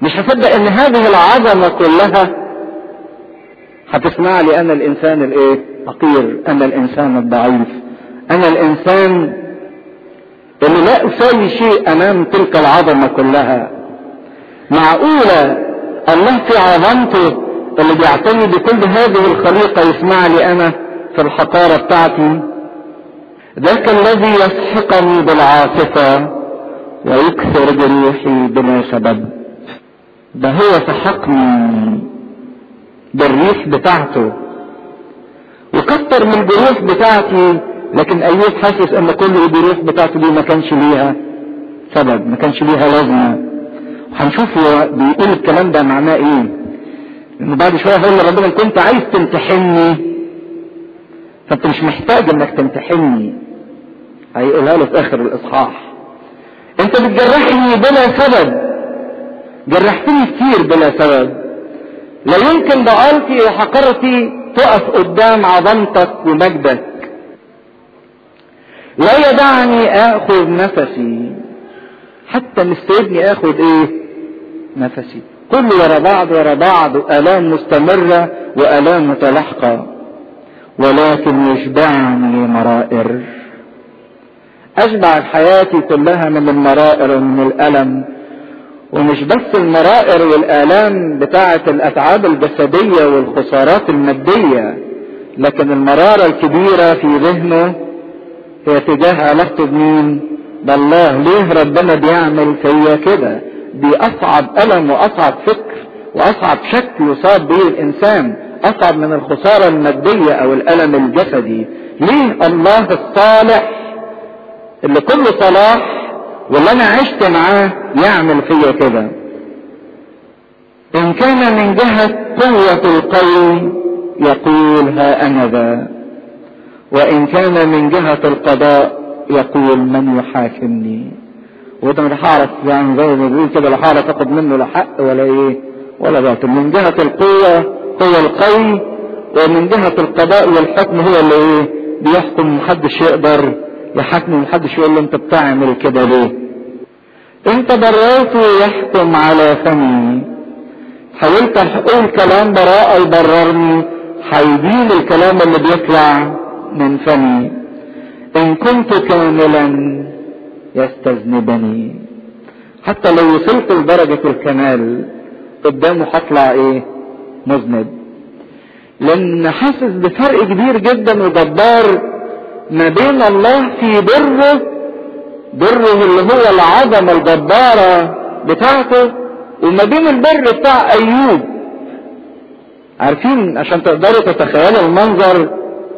مش هصدق ان هذه العظمة كلها هتسمع لي انا الانسان الايه حقير انا الانسان الضعيف انا الانسان اللي لا اساوي شيء امام تلك العظمة كلها معقولة الله في عظمته اللي بيعتني بكل هذه الخليقة يسمع لي انا في الحقارة بتاعتي ذاك الذي يسحقني بالعاصفة ويكسر جروحي بلا سبب ده هو سحقني بالريح بتاعته وكتر من الجروح بتاعتي لكن ايوب حاسس ان كل الجروح بتاعته دي ما كانش ليها سبب ما كانش ليها لازمه هنشوف هو بيقول الكلام ده معناه ايه لانه بعد شويه هيقول لربنا كنت عايز تمتحني فانت مش محتاج انك تمتحني هيقولها له في اخر الاصحاح انت بتجرحني بلا سبب جرحتني كتير بلا سبب لا يمكن ضعالتي وحقرتي تقف قدام عظمتك ومجدك لا يدعني اخذ نفسي حتى مش سيبني اخذ ايه نفسي كل ورا بعض ورا بعض الام مستمرة والام متلاحقة ولكن يشبعني مرائر اشبع حياتي كلها من المرائر ومن الالم ومش بس المرائر والآلام بتاعة الأتعاب الجسدية والخسارات المادية لكن المرارة الكبيرة في ذهنه هي تجاه علاقته بمين؟ بالله ليه ربنا بيعمل فيا كده؟ دي أصعب ألم وأصعب فكر وأصعب شك يصاب به الإنسان أصعب من الخسارة المادية أو الألم الجسدي ليه الله الصالح اللي كله صلاح واللي انا عشت معاه يعمل فيا كده ان كان من جهة قوة القوي يقول ها انا ذا وان كان من جهة القضاء يقول من يحاكمني وده مش هعرف يعني زي ما بيقول كده لا هعرف اخد منه لا حق ولا ايه ولا باطل من جهة القوة هو القوي ومن جهة القضاء والحكم هو اللي ايه بيحكم محدش يقدر يحاكمه محدش يقول له انت بتعمل كده ليه انت بررت يحكم على فمي حاولت اقول كلام براءة يبررني هيدين الكلام اللي بيطلع من فمي ان كنت كاملا يستذنبني حتى لو وصلت لدرجة الكمال قدامه هطلع ايه مذنب لان حاسس بفرق كبير جدا وجبار ما بين الله في بره بره اللي هو العظمة الجبارة بتاعته وما بين البر بتاع ايوب عارفين عشان تقدروا تتخيلوا المنظر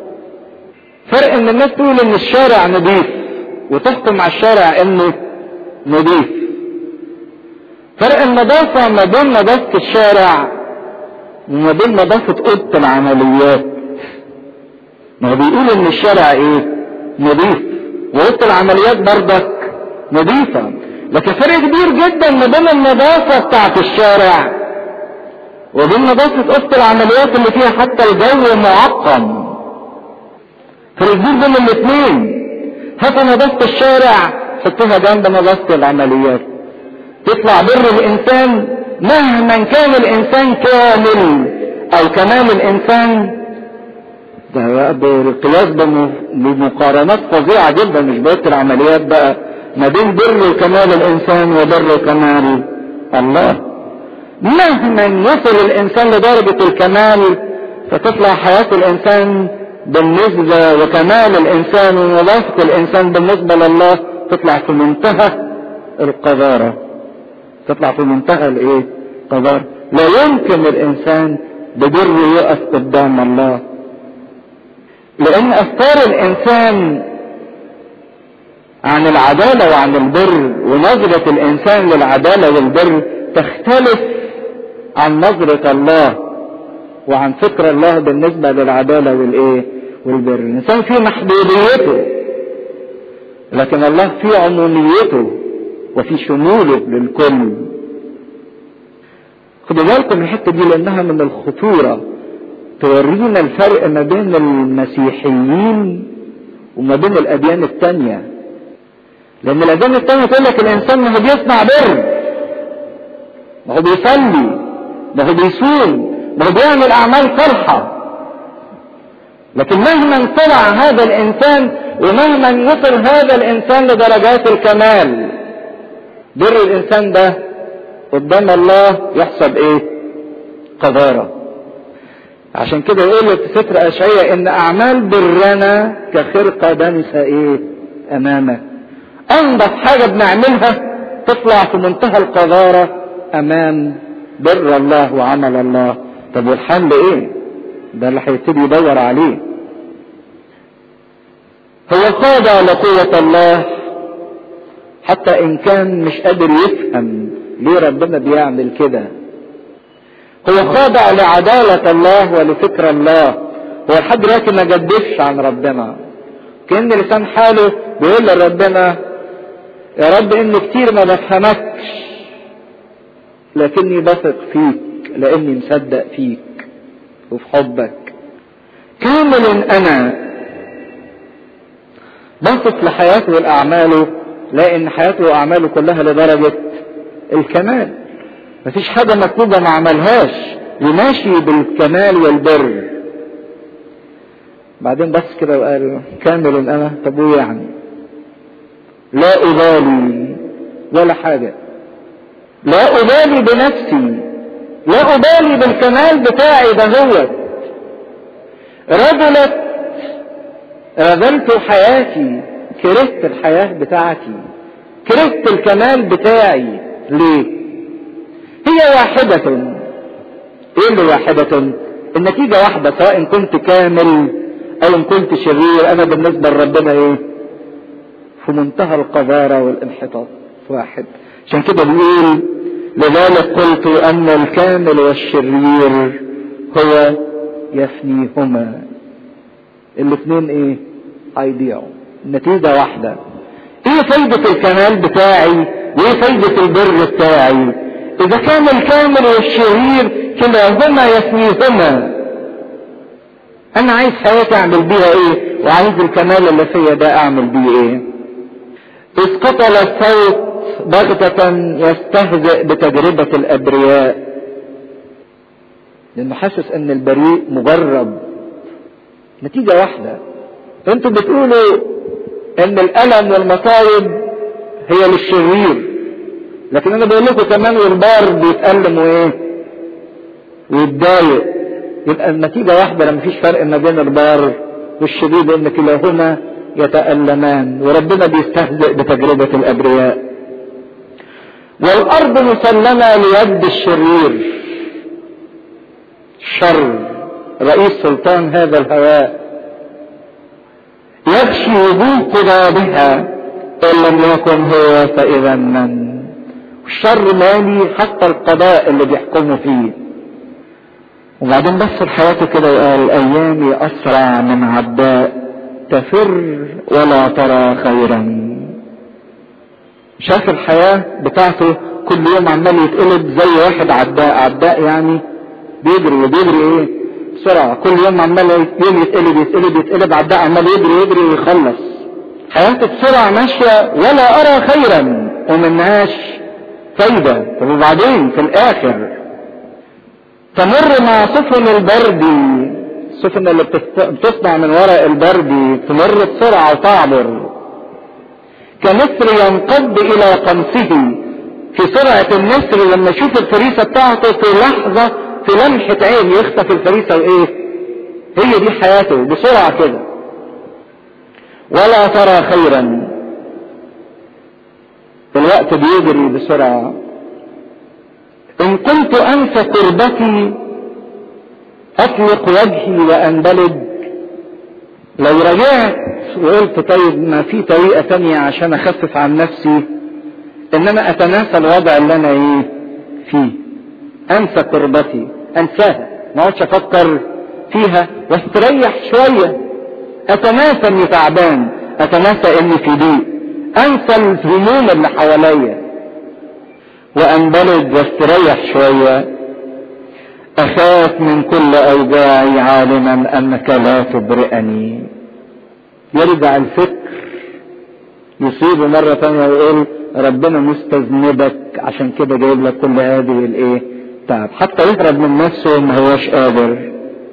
فرق ان الناس تقول ان الشارع نظيف وتحكم على الشارع انه نظيف فرق النظافة ما بين نظافة الشارع وما بين نظافة اوضة العمليات ما هو بيقول ان الشارع ايه نظيف ووسط العمليات بردك نظيفة لكن فرق كبير جدا ما بين النظافة بتاعت الشارع وبين نظافة اوضة العمليات اللي فيها حتى الجو معقم فرق كبير بين الاثنين هات نظافة الشارع حطها جنب نظافة العمليات تطلع بر الانسان مهما كان الانسان كامل او كمال الانسان ده بالقياس بمقارنات فظيعة جدا مش بس العمليات بقى ما بين بر كمال الانسان وبر كمال الله مهما يصل الانسان لدرجة الكمال فتطلع حياة الانسان بالنسبة وكمال الانسان ونظافة الانسان بالنسبة لله تطلع في منتهى القذارة تطلع في منتهى الايه قذارة لا يمكن الانسان ببر يقف قدام الله لان افكار الانسان عن العدالة وعن البر ونظرة الانسان للعدالة والبر تختلف عن نظرة الله وعن فكر الله بالنسبة للعدالة والايه والبر الانسان في محدوديته لكن الله في عموميته وفي شموله للكل خدوا بالكم الحته دي لانها من الخطوره تورينا الفرق ما بين المسيحيين وما بين الاديان التانية لان الاديان التانية تقول لك الانسان ما بيصنع بر ما هو بيصلي ما هو بيصوم ما هو بيعمل اعمال صالحه لكن مهما طلع هذا الانسان ومهما يصل هذا الانسان لدرجات الكمال بر الانسان ده قدام الله يحسب ايه قذاره عشان كده يقول في ستر اشعياء ان اعمال برنا كخرقه دنسه ايه امامك انضف حاجه بنعملها تطلع في منتهى القذاره امام بر الله وعمل الله طب والحل ايه ده اللي هيبتدي يدور عليه هو خاضع لقوة الله حتى ان كان مش قادر يفهم ليه ربنا بيعمل كده هو خاضع لعدالة الله ولفكر الله هو لحد دلوقتي ما جدفش عن ربنا كأن لسان حاله بيقول لربنا يا رب ان كتير ما بفهمكش لكني بثق فيك لاني مصدق فيك وفي حبك كامل انا بصف لحياته والاعماله لان حياته واعماله كلها لدرجة الكمال مفيش حاجة مطلوبة ما عملهاش وماشي بالكمال والبر بعدين بس كده وقال كامل انا طب وايه يعني لا ابالي ولا حاجة لا ابالي بنفسي لا ابالي بالكمال بتاعي ده هو رجلت رذلت حياتي كرهت الحياة بتاعتي كرهت الكمال بتاعي ليه هي واحدة ايه اللي واحدة النتيجة واحدة سواء كنت كامل او ان كنت شرير انا بالنسبة لربنا ايه في منتهى القذارة والانحطاط واحد عشان كده بيقول لذلك قلت ان الكامل والشرير هو يفنيهما الاثنين ايه هيضيعوا النتيجة واحدة ايه فايدة الكمال بتاعي وايه فايدة البر بتاعي اذا كان الكامل والشرير كلاهما يفنيهما انا عايز حياتي اعمل بيها ايه وعايز الكمال اللي فيا ده اعمل بيه ايه اذ قتل الصوت بغتة يستهزئ بتجربة الابرياء لانه حاسس ان البريء مجرب نتيجة واحدة انتوا بتقولوا ان الالم والمصايب هي للشرير لكن انا بقول لكم كمان والبار بيتألم وايه ويتضايق يبقى النتيجة واحدة لما فيش فرق ما بين البار والشرير لان كلاهما يتألمان وربنا بيستهزئ بتجربة الابرياء والارض مسلمة ليد الشرير شر رئيس سلطان هذا الهواء يغشي وجوه قضابها ان لم يكن هو فاذا من الشر مالي حتى القضاء اللي بيحكموا فيه وبعدين بص لحياته كده وقال ايامي اسرع من عداء تفر ولا ترى خيرا شاف الحياة بتاعته كل يوم عمال يتقلب زي واحد عداء عداء يعني بيجري وبيجري ايه بسرعة كل يوم عمال يوم يتقلب يتقلب يتقلب عداء عمال يجري يجري ويخلص حياته بسرعة ماشية ولا أرى خيرا ومنهاش فايدة طب وبعدين في الآخر تمر مع سفن البردي السفن اللي بتصنع من ورق البردي تمر بسرعة وتعبر كنسر ينقض إلى قمصه في سرعة النسر لما يشوف الفريسة بتاعته في لحظة في لمحة عين يخطف الفريسة وايه هي دي حياته بسرعة كده ولا ترى خيرا الوقت بيجري بسرعة ان كنت انسى قربتي اطلق وجهي واندلج لو رجعت وقلت طيب ما في طريقة تانية عشان اخفف عن نفسي ان انا اتناسى الوضع اللي انا ايه فيه انسى قربتي انساها ما اقعدش افكر فيها واستريح شوية اتناسى اني تعبان اتناسى اني في ضيق انسى الهموم اللي حواليا وانبلد واستريح شوية اخاف من كل اوجاعي عالما انك لا تبرئني يرجع الفكر يصيبه مرة ثانية ويقول ربنا مستذنبك عشان كده جايب لك كل هذه الايه تعب حتى يهرب من نفسه ما هوش قادر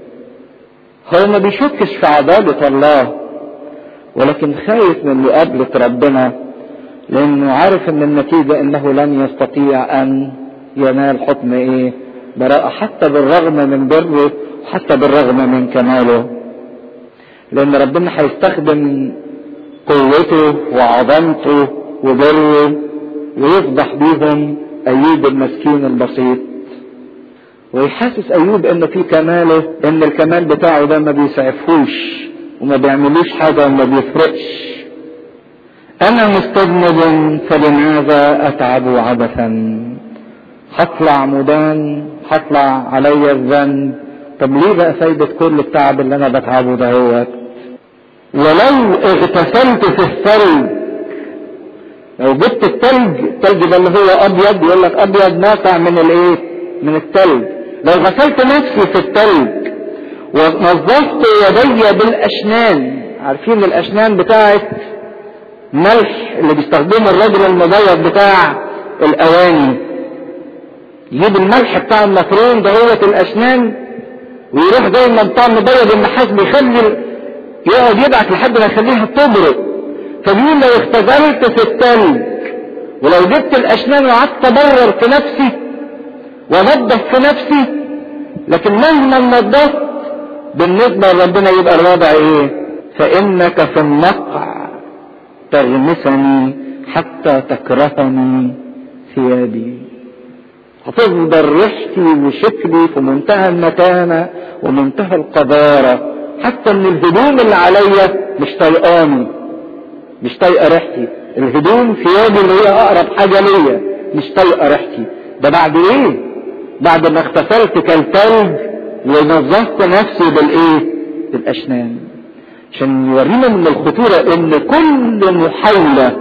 هو ما بيشكش في عدالة الله ولكن خايف من مقابلة ربنا لانه عارف ان النتيجة انه لن يستطيع ان ينال حكم ايه براءة حتى بالرغم من بره حتى بالرغم من كماله لان ربنا هيستخدم قوته وعظمته وبره ويفضح بيهم ايوب المسكين البسيط ويحسس ايوب ان في كماله ان الكمال بتاعه ده ما بيسعفوش وما بيعملوش حاجة وما بيفرقش انا مستذنب فلماذا اتعب عبثا هطلع مدان هطلع علي الذنب طب ليه بقى فايدة كل التعب اللي انا بتعبه ده هو ولو اغتسلت في الثلج لو جبت الثلج الثلج ده اللي هو ابيض يقول لك ابيض نافع من الايه من الثلج لو غسلت نفسي في الثلج ونظفت يدي بالاشنان عارفين الاشنان بتاعت ملح اللي بيستخدمه الرجل المبيض بتاع الاواني يجيب الملح بتاع المفروم ده هو الاشنان ويروح دايما بتاع مبيض النحاس بيخلي يقعد يبعت لحد ما يخليها تبرد فبيقول لو اختزلت في التلج ولو جبت الاشنان وقعدت ابرر في نفسي وانضف في نفسي لكن مهما نضفت بالنسبة لربنا يبقى الوضع ايه فانك في النقع تغمسني حتى تكرهني ثيابي هتفضل ريحتي وشكلي في منتهى المتانة ومنتهى القذارة حتى ان الهدوم اللي عليا مش طايقاني مش طايقه ريحتي الهدوم ثيابي اللي هي اقرب حاجه ليا مش طايقه ريحتي ده بعد ايه بعد ما اغتسلت كالثلج ونظفت نفسي بالايه بالاشنان عشان يورينا من الخطورة ان كل محاولة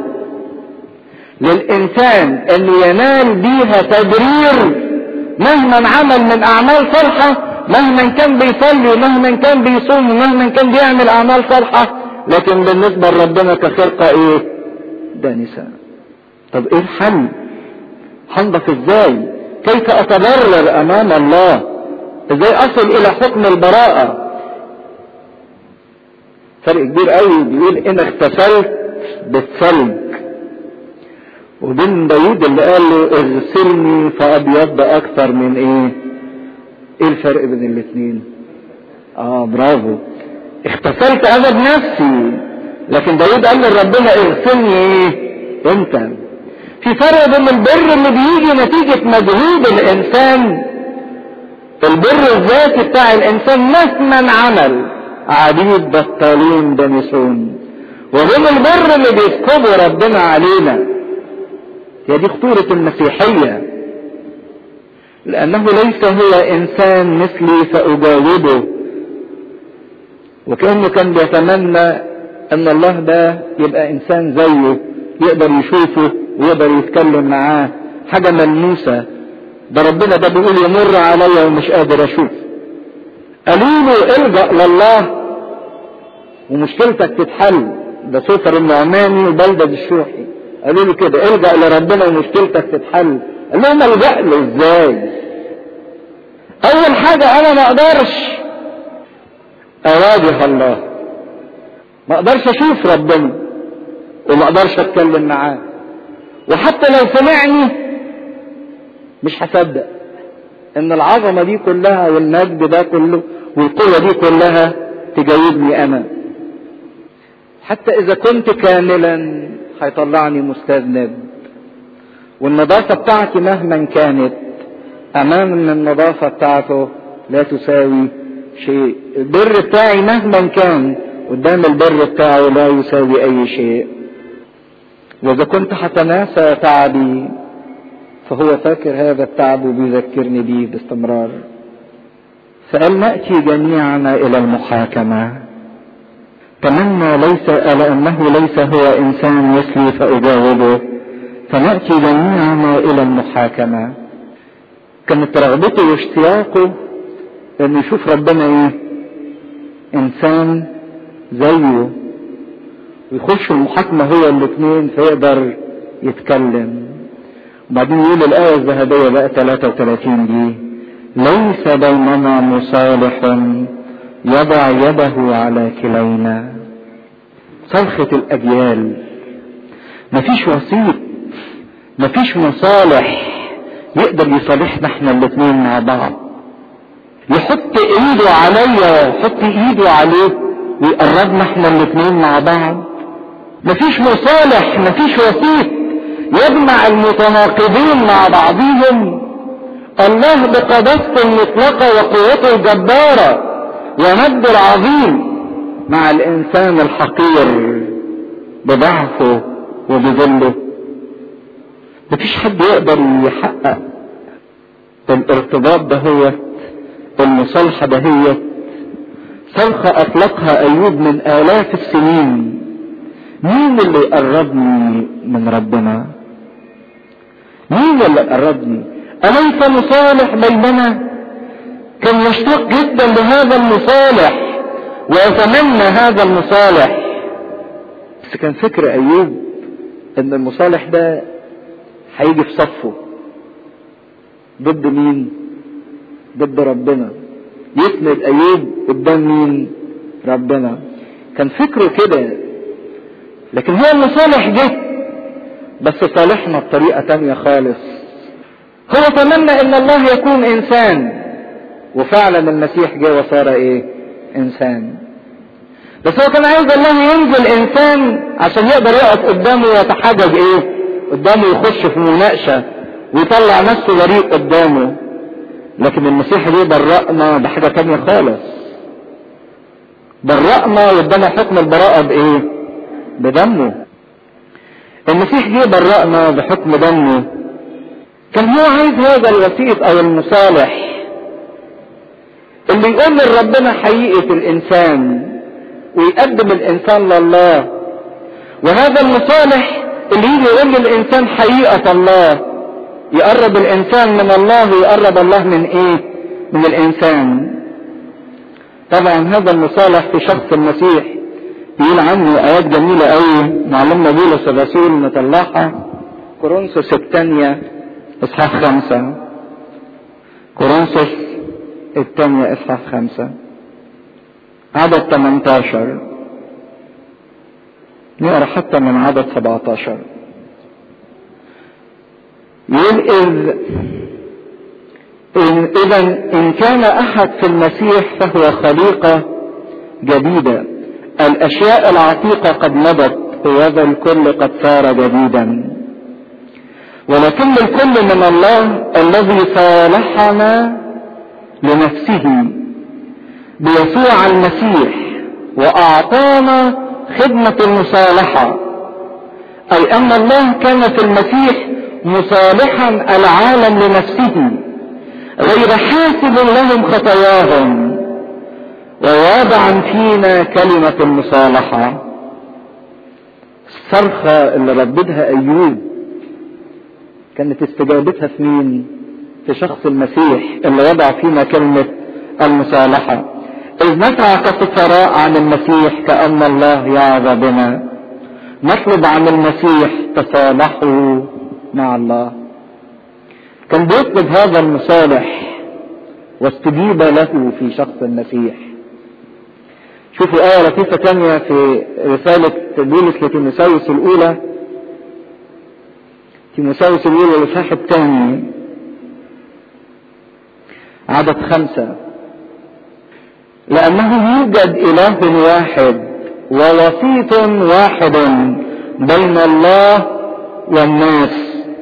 للانسان ان ينال بيها تبرير مهما عمل من اعمال صالحة مهما كان بيصلي مهما كان بيصوم مهما كان بيعمل اعمال صالحة لكن بالنسبة لربنا كخلقة ايه دانسة طب ايه الحل هنضف ازاي كيف اتبرر امام الله ازاي اصل الى حكم البراءة فرق كبير قوي بيقول ان اغتسلت بالثلج وبين داود اللي قال له اغسلني فابيض اكثر من ايه ايه الفرق بين الاثنين اه برافو اغتسلت انا بنفسي لكن داود قال لربنا اغسلني ايه انت في فرق بين البر اللي بيجي نتيجة مجهود الانسان البر الذاتي بتاع الانسان مهما عمل عبيد بطالين دنسون وبين البر اللي بيسكبه ربنا علينا هي دي خطورة المسيحية لأنه ليس هو إنسان مثلي فأجاوبه وكأنه كان بيتمنى أن الله ده يبقى إنسان زيه يقدر يشوفه ويقدر يتكلم معاه حاجة ملموسة ده ربنا ده بيقول يمر عليا ومش قادر أشوف قالوا له الجأ لله ومشكلتك تتحل ده سفر النعماني وبلدة الشوحي قالوا له كده الجأ لربنا ومشكلتك تتحل قال لهم الجأ له ازاي اول حاجة انا ما اقدرش اواجه الله ما اقدرش اشوف ربنا وما اقدرش اتكلم معاه وحتى لو سمعني مش هصدق ان العظمة دي كلها والمجد ده كله والقوة دي كلها تجاوبني انا حتى اذا كنت كاملا هيطلعني مستذنب والنظافة بتاعتي مهما كانت امام ان النظافة بتاعته لا تساوي شيء البر بتاعي مهما كان قدام البر بتاعه لا يساوي اي شيء واذا كنت هتناسى تعبي فهو فاكر هذا التعب وبيذكرني بيه باستمرار فقال نأتي جميعنا إلى المحاكمة تمنى ليس لأنه ليس هو إنسان مثلي فأجاوبه فنأتي جميعنا إلى المحاكمة كانت رغبته واشتياقه أن يشوف ربنا إيه إنسان زيه ويخش المحاكمة هو الاثنين فيقدر يتكلم وبعدين يقول الآية الذهبية بقى 33 دي ليس بيننا مصالح يضع يده على كلينا صرخة الأجيال مفيش وسيط مفيش مصالح يقدر يصالحنا احنا الاثنين مع بعض يحط ايده عليا ويحط ايده عليه ويقربنا احنا الاثنين مع بعض مفيش مصالح مفيش وسيط يجمع المتناقضين مع بعضهم الله بقداسته المطلقة وقوته الجبارة ومجده العظيم مع الانسان الحقير بضعفه وبذله مفيش حد يقدر يحقق الارتباط دهيت المصالحة دهيت صرخة اطلقها ايوب من الاف السنين مين اللي يقربني من ربنا مين اللي يقربني اليس مصالح بيننا كان يشتاق جدا لهذا المصالح ويتمنى هذا المصالح بس كان فكر ايوب ان المصالح ده هيجي في صفه ضد مين ضد ربنا يسند ايوب قدام مين ربنا كان فكره كده لكن هو المصالح جه بس صالحنا بطريقة تانية خالص هو تمنى ان الله يكون انسان وفعلا المسيح جه وصار ايه انسان بس هو كان عايز الله ينزل انسان عشان يقدر يقف قدامه ويتحجج ايه قدامه يخش في مناقشة ويطلع نفسه بريء قدامه لكن المسيح جه برأنا بحاجة تانية خالص برأنا وادانا حكم البراءة بايه بدمه المسيح جه برأنا بحكم دمه كان هو عايز هذا الوسيط او المصالح اللي يقول لربنا حقيقة الانسان ويقدم الانسان لله وهذا المصالح اللي يجي يقول للانسان حقيقة الله يقرب الانسان من الله ويقرب الله من ايه من الانسان طبعا هذا المصالح في شخص المسيح يقول عنه ايات جميلة قوي معلمنا بولس الرسول مطلعها كورنثوس الثانية اصحاح خمسة كورنثوس الثانية اصحاح خمسة عدد 18 نقرا حتى من عدد 17 يقول إذ إن إذا إن كان أحد في المسيح فهو خليقة جديدة الأشياء العتيقة قد مضت وهذا الكل قد صار جديدا ولكن الكل من الله الذي صالحنا لنفسه بيسوع المسيح وأعطانا خدمة المصالحة أي أن الله كان في المسيح مصالحا العالم لنفسه غير حاسب لهم خطاياهم وواضعا فينا كلمة المصالحة الصرخة اللي رددها أيوب كانت استجابتها في مين؟ في شخص المسيح اللي وضع فينا كلمة المصالحة إذ نسعى كسفراء عن المسيح كأن الله يعظ بنا نطلب عن المسيح تصالحوا مع الله كان بيطلب هذا المصالح واستجيب له في شخص المسيح شوفوا آية لطيفة تانية في رسالة بولس لتيموساوس الأولى تيموساوس الأولى الإصحاح الثاني عدد خمسة لأنه يوجد إله واحد ووسيط واحد بين الله والناس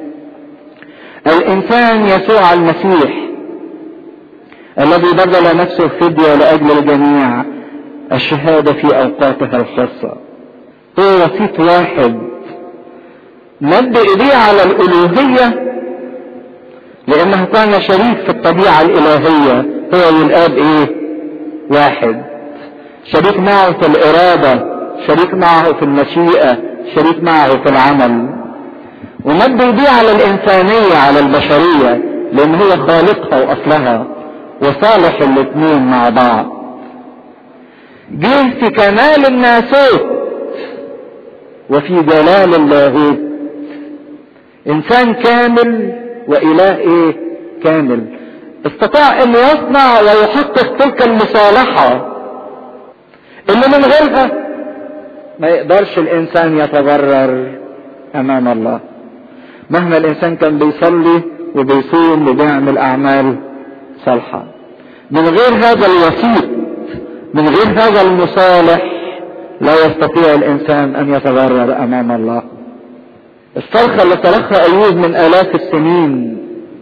الإنسان يسوع المسيح الذي بذل نفسه فدية لأجل الجميع الشهادة في أوقاتها الخاصة هو وسيط واحد مد إيديه على الألوهية لأنه كان شريك في الطبيعة الإلهية هو والآب إيه؟ واحد شريك معه في الإرادة شريك معه في المشيئة شريك معه في العمل ومد ايديه على الإنسانية على البشرية لأن هو خالقها وأصلها وصالح الاثنين مع بعض جه في كمال الناسوت وفي جلال اللاهوت انسان كامل واله ايه كامل استطاع ان يصنع ويحقق تلك المصالحة اللي من غيرها ما يقدرش الانسان يتضرر امام الله مهما الانسان كان بيصلي وبيصوم وبيعمل اعمال صالحة من غير هذا الوسيط من غير هذا المصالح لا يستطيع الانسان ان يتضرر امام الله الصرخة اللي صرخها ايوب من الاف السنين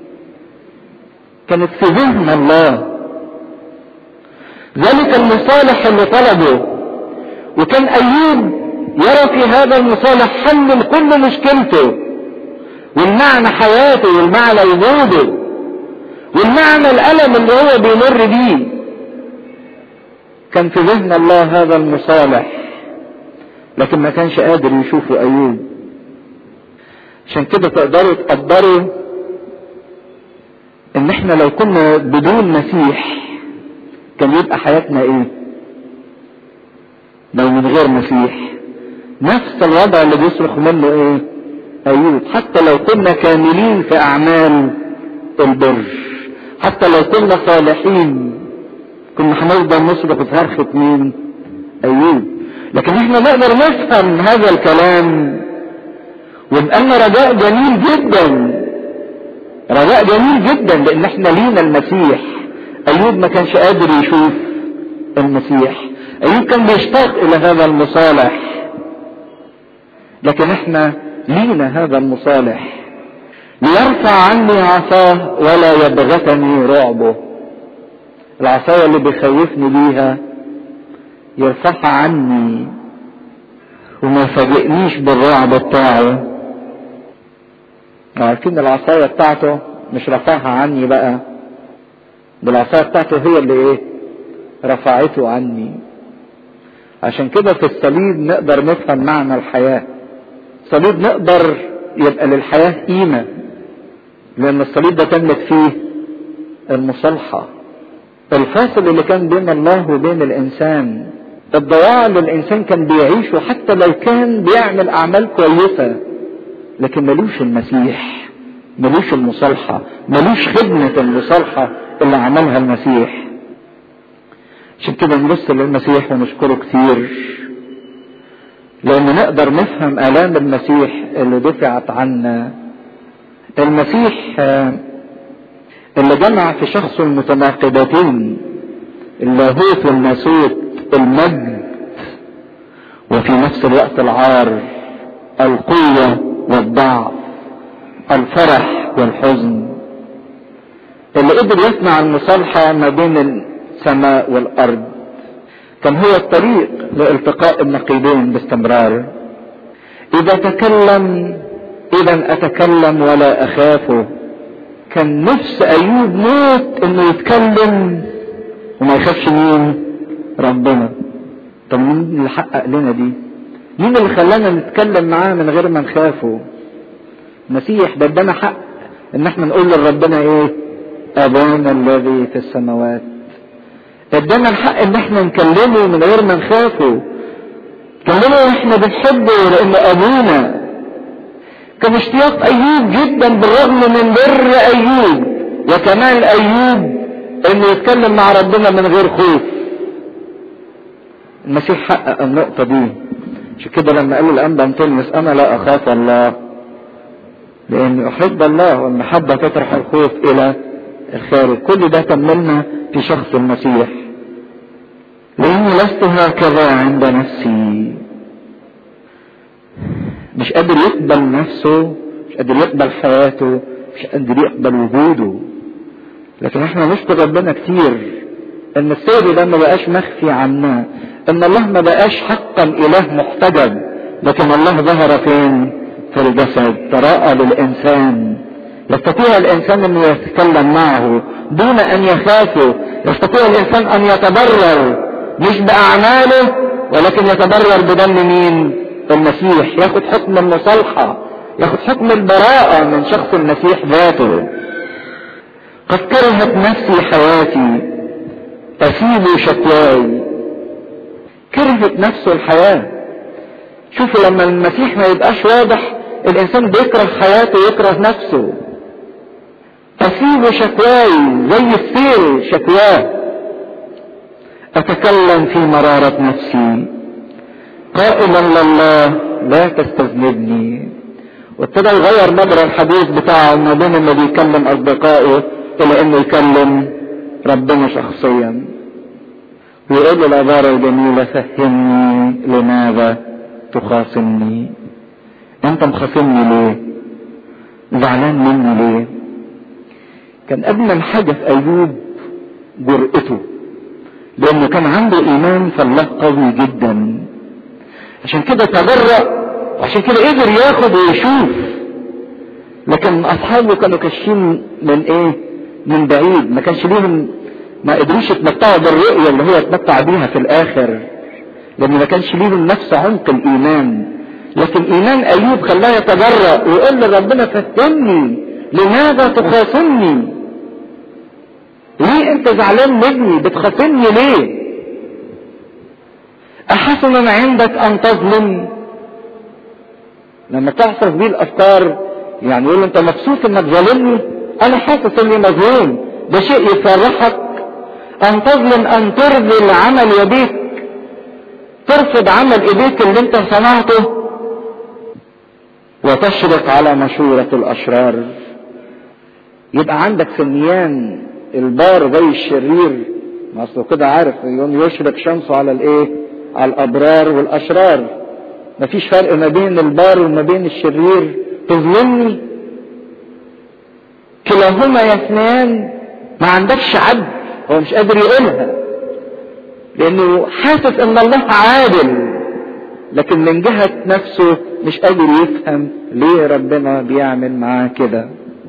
كانت في ذهن الله ذلك المصالح اللي طلبه وكان ايوب يرى في هذا المصالح حل لكل مشكلته والمعنى حياته والمعنى وجوده والمعنى الالم اللي هو بيمر بيه كان في ذهن الله هذا المصالح لكن ما كانش قادر يشوفه ايوب عشان كده تقدروا تقدروا ان احنا لو كنا بدون مسيح كان يبقى حياتنا ايه لو من غير مسيح نفس الوضع اللي بيصرخ منه ايه ايوب حتى لو كنا كاملين في اعمال البر حتى لو كنا صالحين كنا هنفضل نصرخ في صرخة مين ايوب لكن احنا نقدر نفهم هذا الكلام ويبقى لنا رجاء جميل جدا رجاء جميل جدا لان احنا لينا المسيح ايوب ما كانش قادر يشوف المسيح ايوب كان بيشتاق الى هذا المصالح لكن احنا لينا هذا المصالح ليرفع عني عصاه ولا يبغتني رعبه العصاية اللي بيخوفني بيها يرفعها عني وما يفاجئنيش بالرعب بتاعه عارفين العصاية بتاعته مش رفعها عني بقى ده العصاية بتاعته هي اللي ايه رفعته عني عشان كده في الصليب نقدر نفهم معنى الحياة الصليب نقدر يبقى للحياة قيمة لأن الصليب ده تمت فيه المصالحة الفاصل اللي كان بين الله وبين الإنسان الضياع اللي الإنسان كان بيعيشه حتى لو كان بيعمل أعمال كويسة لكن ملوش المسيح ملوش المصالحة ملوش خدمة المصالحة اللي عملها المسيح عشان كده نبص للمسيح ونشكره كتير لأن نقدر نفهم آلام المسيح اللي دفعت عنا المسيح اللي جمع في شخصه المتناقضتين اللاهوت والناسوت المجد وفي نفس الوقت العار القوة والضعف الفرح والحزن اللي قدر يصنع المصالحة ما بين السماء والأرض كان هو الطريق لالتقاء النقيضين باستمرار إذا تكلم إذا أتكلم ولا أخافه كان نفس أيوب موت إنه يتكلم وما يخافش مين ربنا طب مين اللي حقق لنا دي مين اللي خلانا نتكلم معاه من غير ما نخافه المسيح ده ادانا حق ان احنا نقول لربنا ايه ابانا الذي في السماوات ادانا الحق ان احنا نكلمه من غير ما نخافه كلمه واحنا بنحبه لان ابونا كان اشتياق ايوب جدا بالرغم من بر ايوب وكمال ايوب انه يتكلم مع ربنا من غير خوف المسيح حقق النقطة دي عشان كده لما قال الانبا انطونيوس انا لا اخاف الله لاني احب الله والمحبة تطرح الخوف الى الخارج كل ده تملنا في شخص المسيح لاني لست هكذا عند نفسي مش قادر يقبل نفسه مش قادر يقبل حياته مش قادر يقبل وجوده لكن احنا نشكر ربنا كتير ان السر ده ما بقاش مخفي عنا ان الله ما بقاش حقا اله محتجب لكن الله ظهر فين في الجسد تراءى للانسان يستطيع الانسان انه يتكلم معه دون ان يخافه يستطيع الانسان ان يتبرر مش باعماله ولكن يتبرر بدم مين المسيح ياخد حكم المصالحة ياخد حكم البراءة من شخص المسيح ذاته قد كرهت نفسي حياتي أسيب شكواي كرهت نفسه الحياة شوفوا لما المسيح ما يبقاش واضح الانسان بيكره حياته ويكره نفسه أسيب شكواي زي السيل شكواه أتكلم في مرارة نفسي قائلا لله لا تستذنبني وابتدى يغير مجرى الحديث بتاعه ما بين انه بيكلم اصدقائه الى انه يكلم ربنا شخصيا ويقول له العبارة الجميلة فهمني لماذا تخاصمني انت مخاصمني ليه زعلان مني ليه كان اجمل حاجة في ايوب جرأته لانه كان عنده ايمان فالله قوي جدا عشان كده تبرأ وعشان كده قدر ياخد ويشوف لكن اصحابه كانوا كاشفين من ايه من بعيد ما كانش ليهم ما قدروش يتمتعوا بالرؤية اللي هو اتمتع بيها في الاخر لان ما كانش ليهم نفس عمق الايمان لكن ايمان ايوب خلاه يتجرأ ويقول لربنا فهمني لماذا تخاصمني ليه انت زعلان مني بتخاصمني ليه احسن عندك ان تظلم لما تعصف بيه الافكار يعني يقول انت مبسوط انك ظالمني انا حاسس اني مظلوم ده شيء يفرحك ان تظلم ان ترضي العمل يديك ترفض عمل ايديك اللي انت صنعته وتشرق على مشورة الاشرار يبقى عندك سميان البار زي الشرير ما اصله كده عارف يوم يشرق شمسه على الايه على الابرار والاشرار مفيش فرق ما بين البار وما بين الشرير تظلمني كلاهما يثنان ما عندكش عدل هو مش قادر يقولها لانه حاسس ان الله عادل لكن من جهة نفسه مش قادر يفهم ليه ربنا بيعمل معاه كده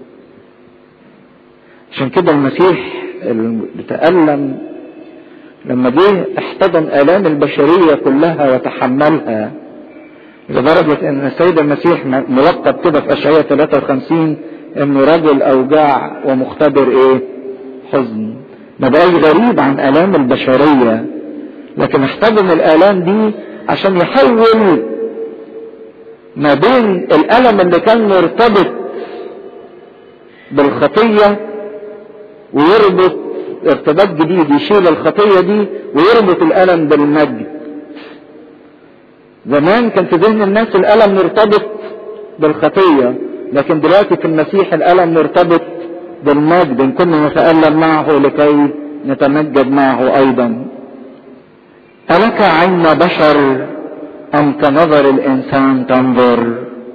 عشان كده المسيح اللي تألم لما جه احتضن آلام البشرية كلها وتحملها لدرجة ان السيد المسيح ملقب كده في اشعياء 53 انه رجل اوجاع ومختبر ايه حزن ما بقاش غريب عن الام البشرية لكن احتضن الالام دي عشان يحول ما بين الالم اللي كان مرتبط بالخطية ويربط ارتباط جديد يشيل الخطية دي ويربط الالم بالمجد زمان كان في ذهن الناس الألم مرتبط بالخطية لكن دلوقتي في المسيح الألم مرتبط بالمجد إن كنا نتألم معه لكي نتمجد معه أيضا ألك عين بشر أم كنظر الإنسان تنظر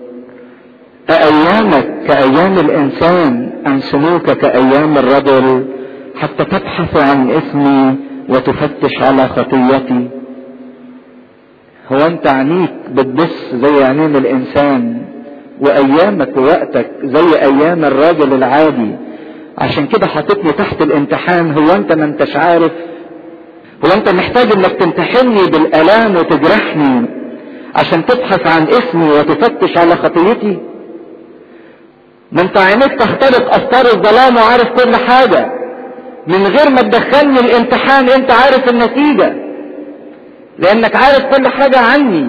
أأيامك كأيام الإنسان أم سلوكك كأيام الرجل حتى تبحث عن اسمي وتفتش على خطيتي هو انت عينيك بتبص زي عينين الانسان وايامك ووقتك زي ايام الراجل العادي عشان كده حاططني تحت الامتحان هو انت ما انتش عارف هو انت محتاج انك تمتحني بالالام وتجرحني عشان تبحث عن اسمي وتفتش على خطيتي ما انت عينيك تخترق افكار الظلام وعارف كل حاجة من غير ما تدخلني الامتحان انت عارف النتيجه لانك عارف كل حاجة عني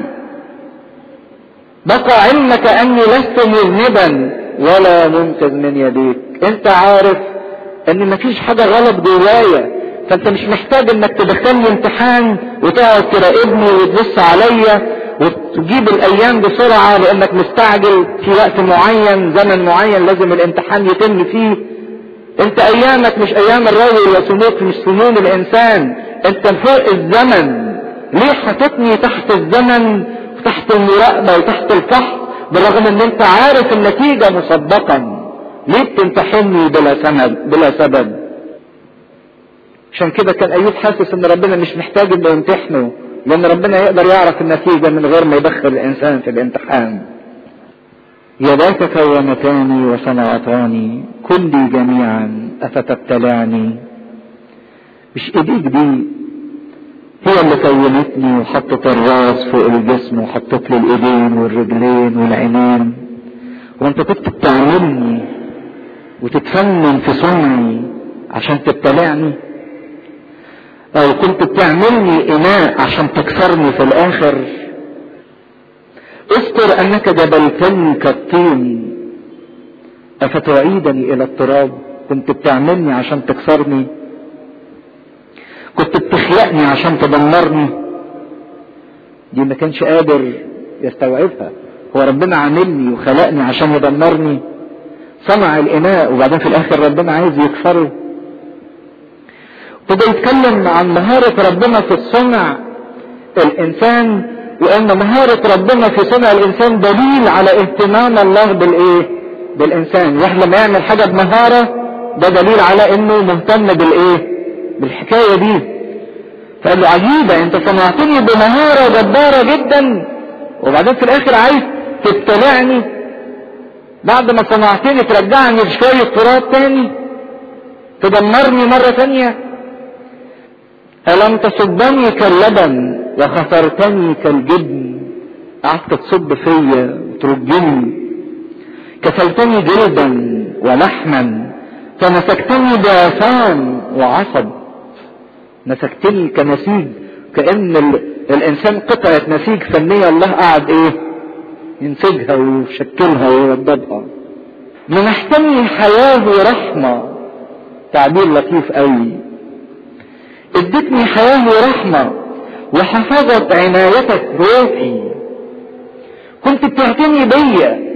بقى علمك اني لست مذنبا ولا منقذ من يديك انت عارف ان مفيش حاجة غلط جوايا فانت مش محتاج انك تدخلني امتحان وتقعد تراقبني وتبص عليا وتجيب الايام بسرعة لانك مستعجل في وقت معين زمن معين لازم الامتحان يتم فيه انت ايامك مش ايام الرجل وسنوك مش سنون الانسان انت فوق الزمن ليه حاططني تحت الزمن وتحت المراقبة وتحت الفحص بالرغم ان انت عارف النتيجة مسبقا ليه بتمتحني بلا سبب بلا سبب عشان كده كان ايوب حاسس ان ربنا مش محتاج انه يمتحنه لان ربنا يقدر يعرف النتيجة من غير ما يدخل الانسان في الامتحان يداك كونتاني وصنعتاني كلي جميعا افتبتلعني مش ايديك دي هي اللي كونتني وحطت الراس فوق الجسم وحطت لي الايدين والرجلين والعينين وانت كنت بتعملني وتتفنن في صنعي عشان تبتلعني او كنت بتعملني اناء عشان تكسرني في الاخر اذكر انك جبلتني كالطين افتعيدني الى التراب كنت بتعملني عشان تكسرني كنت بتخلقني عشان تدمرني دي ما كانش قادر يستوعبها هو ربنا عاملني وخلقني عشان يدمرني صنع الاناء وبعدين في الاخر ربنا عايز يكسره ابتدى يتكلم عن مهارة ربنا في الصنع الانسان وان مهارة ربنا في صنع الانسان دليل على اهتمام الله بالايه بالانسان واحد لما يعمل حاجة بمهارة ده دليل على انه مهتم بالايه بالحكاية دي فقال له عجيبة انت صنعتني بمهارة جبارة جدا وبعدين في الاخر عايز تبتلعني بعد ما صنعتني ترجعني بشوية تراب تاني تدمرني مرة تانية ألم تصبني كاللبن وخسرتني كالجبن قعدت تصب فيا وترجني كسلتني جلدا ولحما فمسكتني بعصام وعصب مسكتني كنسيج كأن ال... الإنسان قطعة نسيج فنية الله قعد إيه ينسجها ويشكلها ويوضبها منحتني حياة ورحمة تعبير لطيف قوي ادتني حياة ورحمة وحفظت عنايتك روحي كنت بتعتني بيا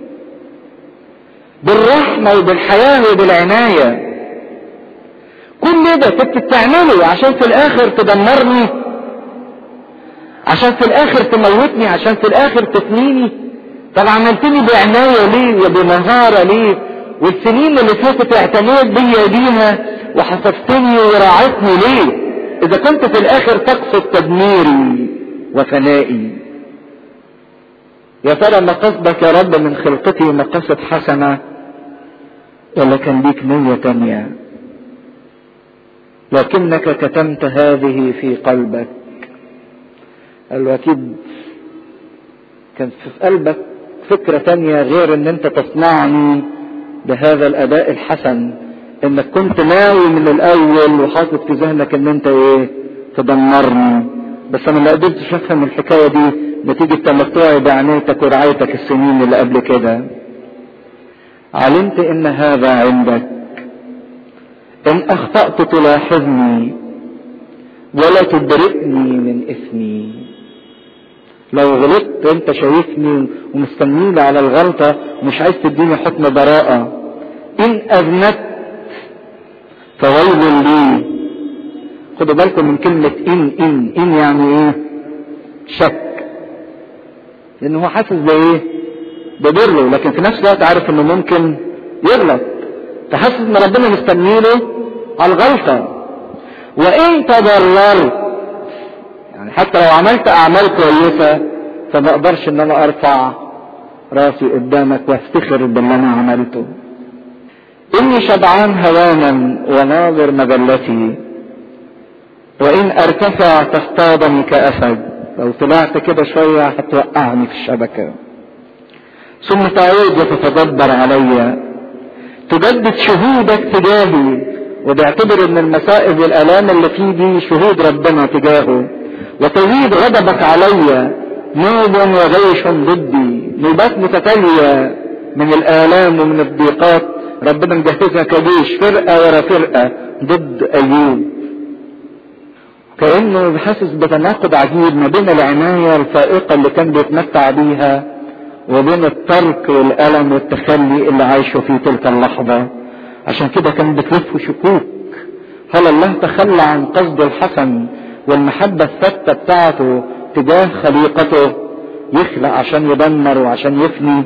بالرحمة وبالحياة وبالعناية كل ده كنت بتعمله عشان في الاخر تدمرني عشان في الاخر تموتني عشان في الاخر تفنيني طب عملتني بعناية ليه وبمهارة ليه والسنين اللي فاتت اعتنيت بيا بيها وحفظتني وراعتني ليه اذا كنت في الاخر تقصد تدميري وفنائي يا ترى مقصدك يا رب من خلقتي مقاصد حسنة ولا كان ليك نية تانية لكنك كتمت هذه في قلبك الوكيد كان في قلبك فكرة تانية غير ان انت تصنعني بهذا الاداء الحسن انك كنت ناوي من الاول وحاطط في ذهنك ان انت ايه تدمرني بس انا ما قدرتش افهم الحكايه دي نتيجه تمتعي بعنايتك ورعايتك السنين اللي قبل كده علمت ان هذا عندك ان اخطات تلاحظني ولا تبرئني من اثمي لو غلطت انت شايفني ومستنيني على الغلطه ومش عايز تديني حكم براءه ان اذنبت فويل لي خدوا بالكم من كلمة إن إن إن يعني إيه؟ شك لأن هو حاسس بإيه؟ ببره لكن في نفس الوقت عارف إنه ممكن يغلط فحاسس إن ربنا مستنيله على الغلطة وإن تضررت يعني حتى لو عملت أعمال كويسة فما أقدرش إن أنا أرفع راسي قدامك وافتخر باللي أنا عملته إني شبعان هوانا وناظر مذلتي وإن أرتفع تصطادني كأسد لو طلعت كده شوية هتوقعني في الشبكة ثم تعود وتتدبر علي تجدد شهودك تجاهي وبيعتبر ان المسائب والالام اللي فيه دي شهود ربنا تجاهه وتزيد غضبك علي نوب وغيش ضدي نوبات متتالية من الآلام ومن الضيقات ربنا مجهزها كجيش فرقة ورا فرقة ضد أيوب كأنه حاسس بتناقض عجيب ما بين العناية الفائقة اللي كان بيتمتع بيها وبين الترك والألم والتخلي اللي عايشه في تلك اللحظة عشان كده كان بتلف شكوك هل الله تخلى عن قصده الحسن والمحبة الثابتة بتاعته تجاه خليقته يخلق عشان يدمر وعشان يفني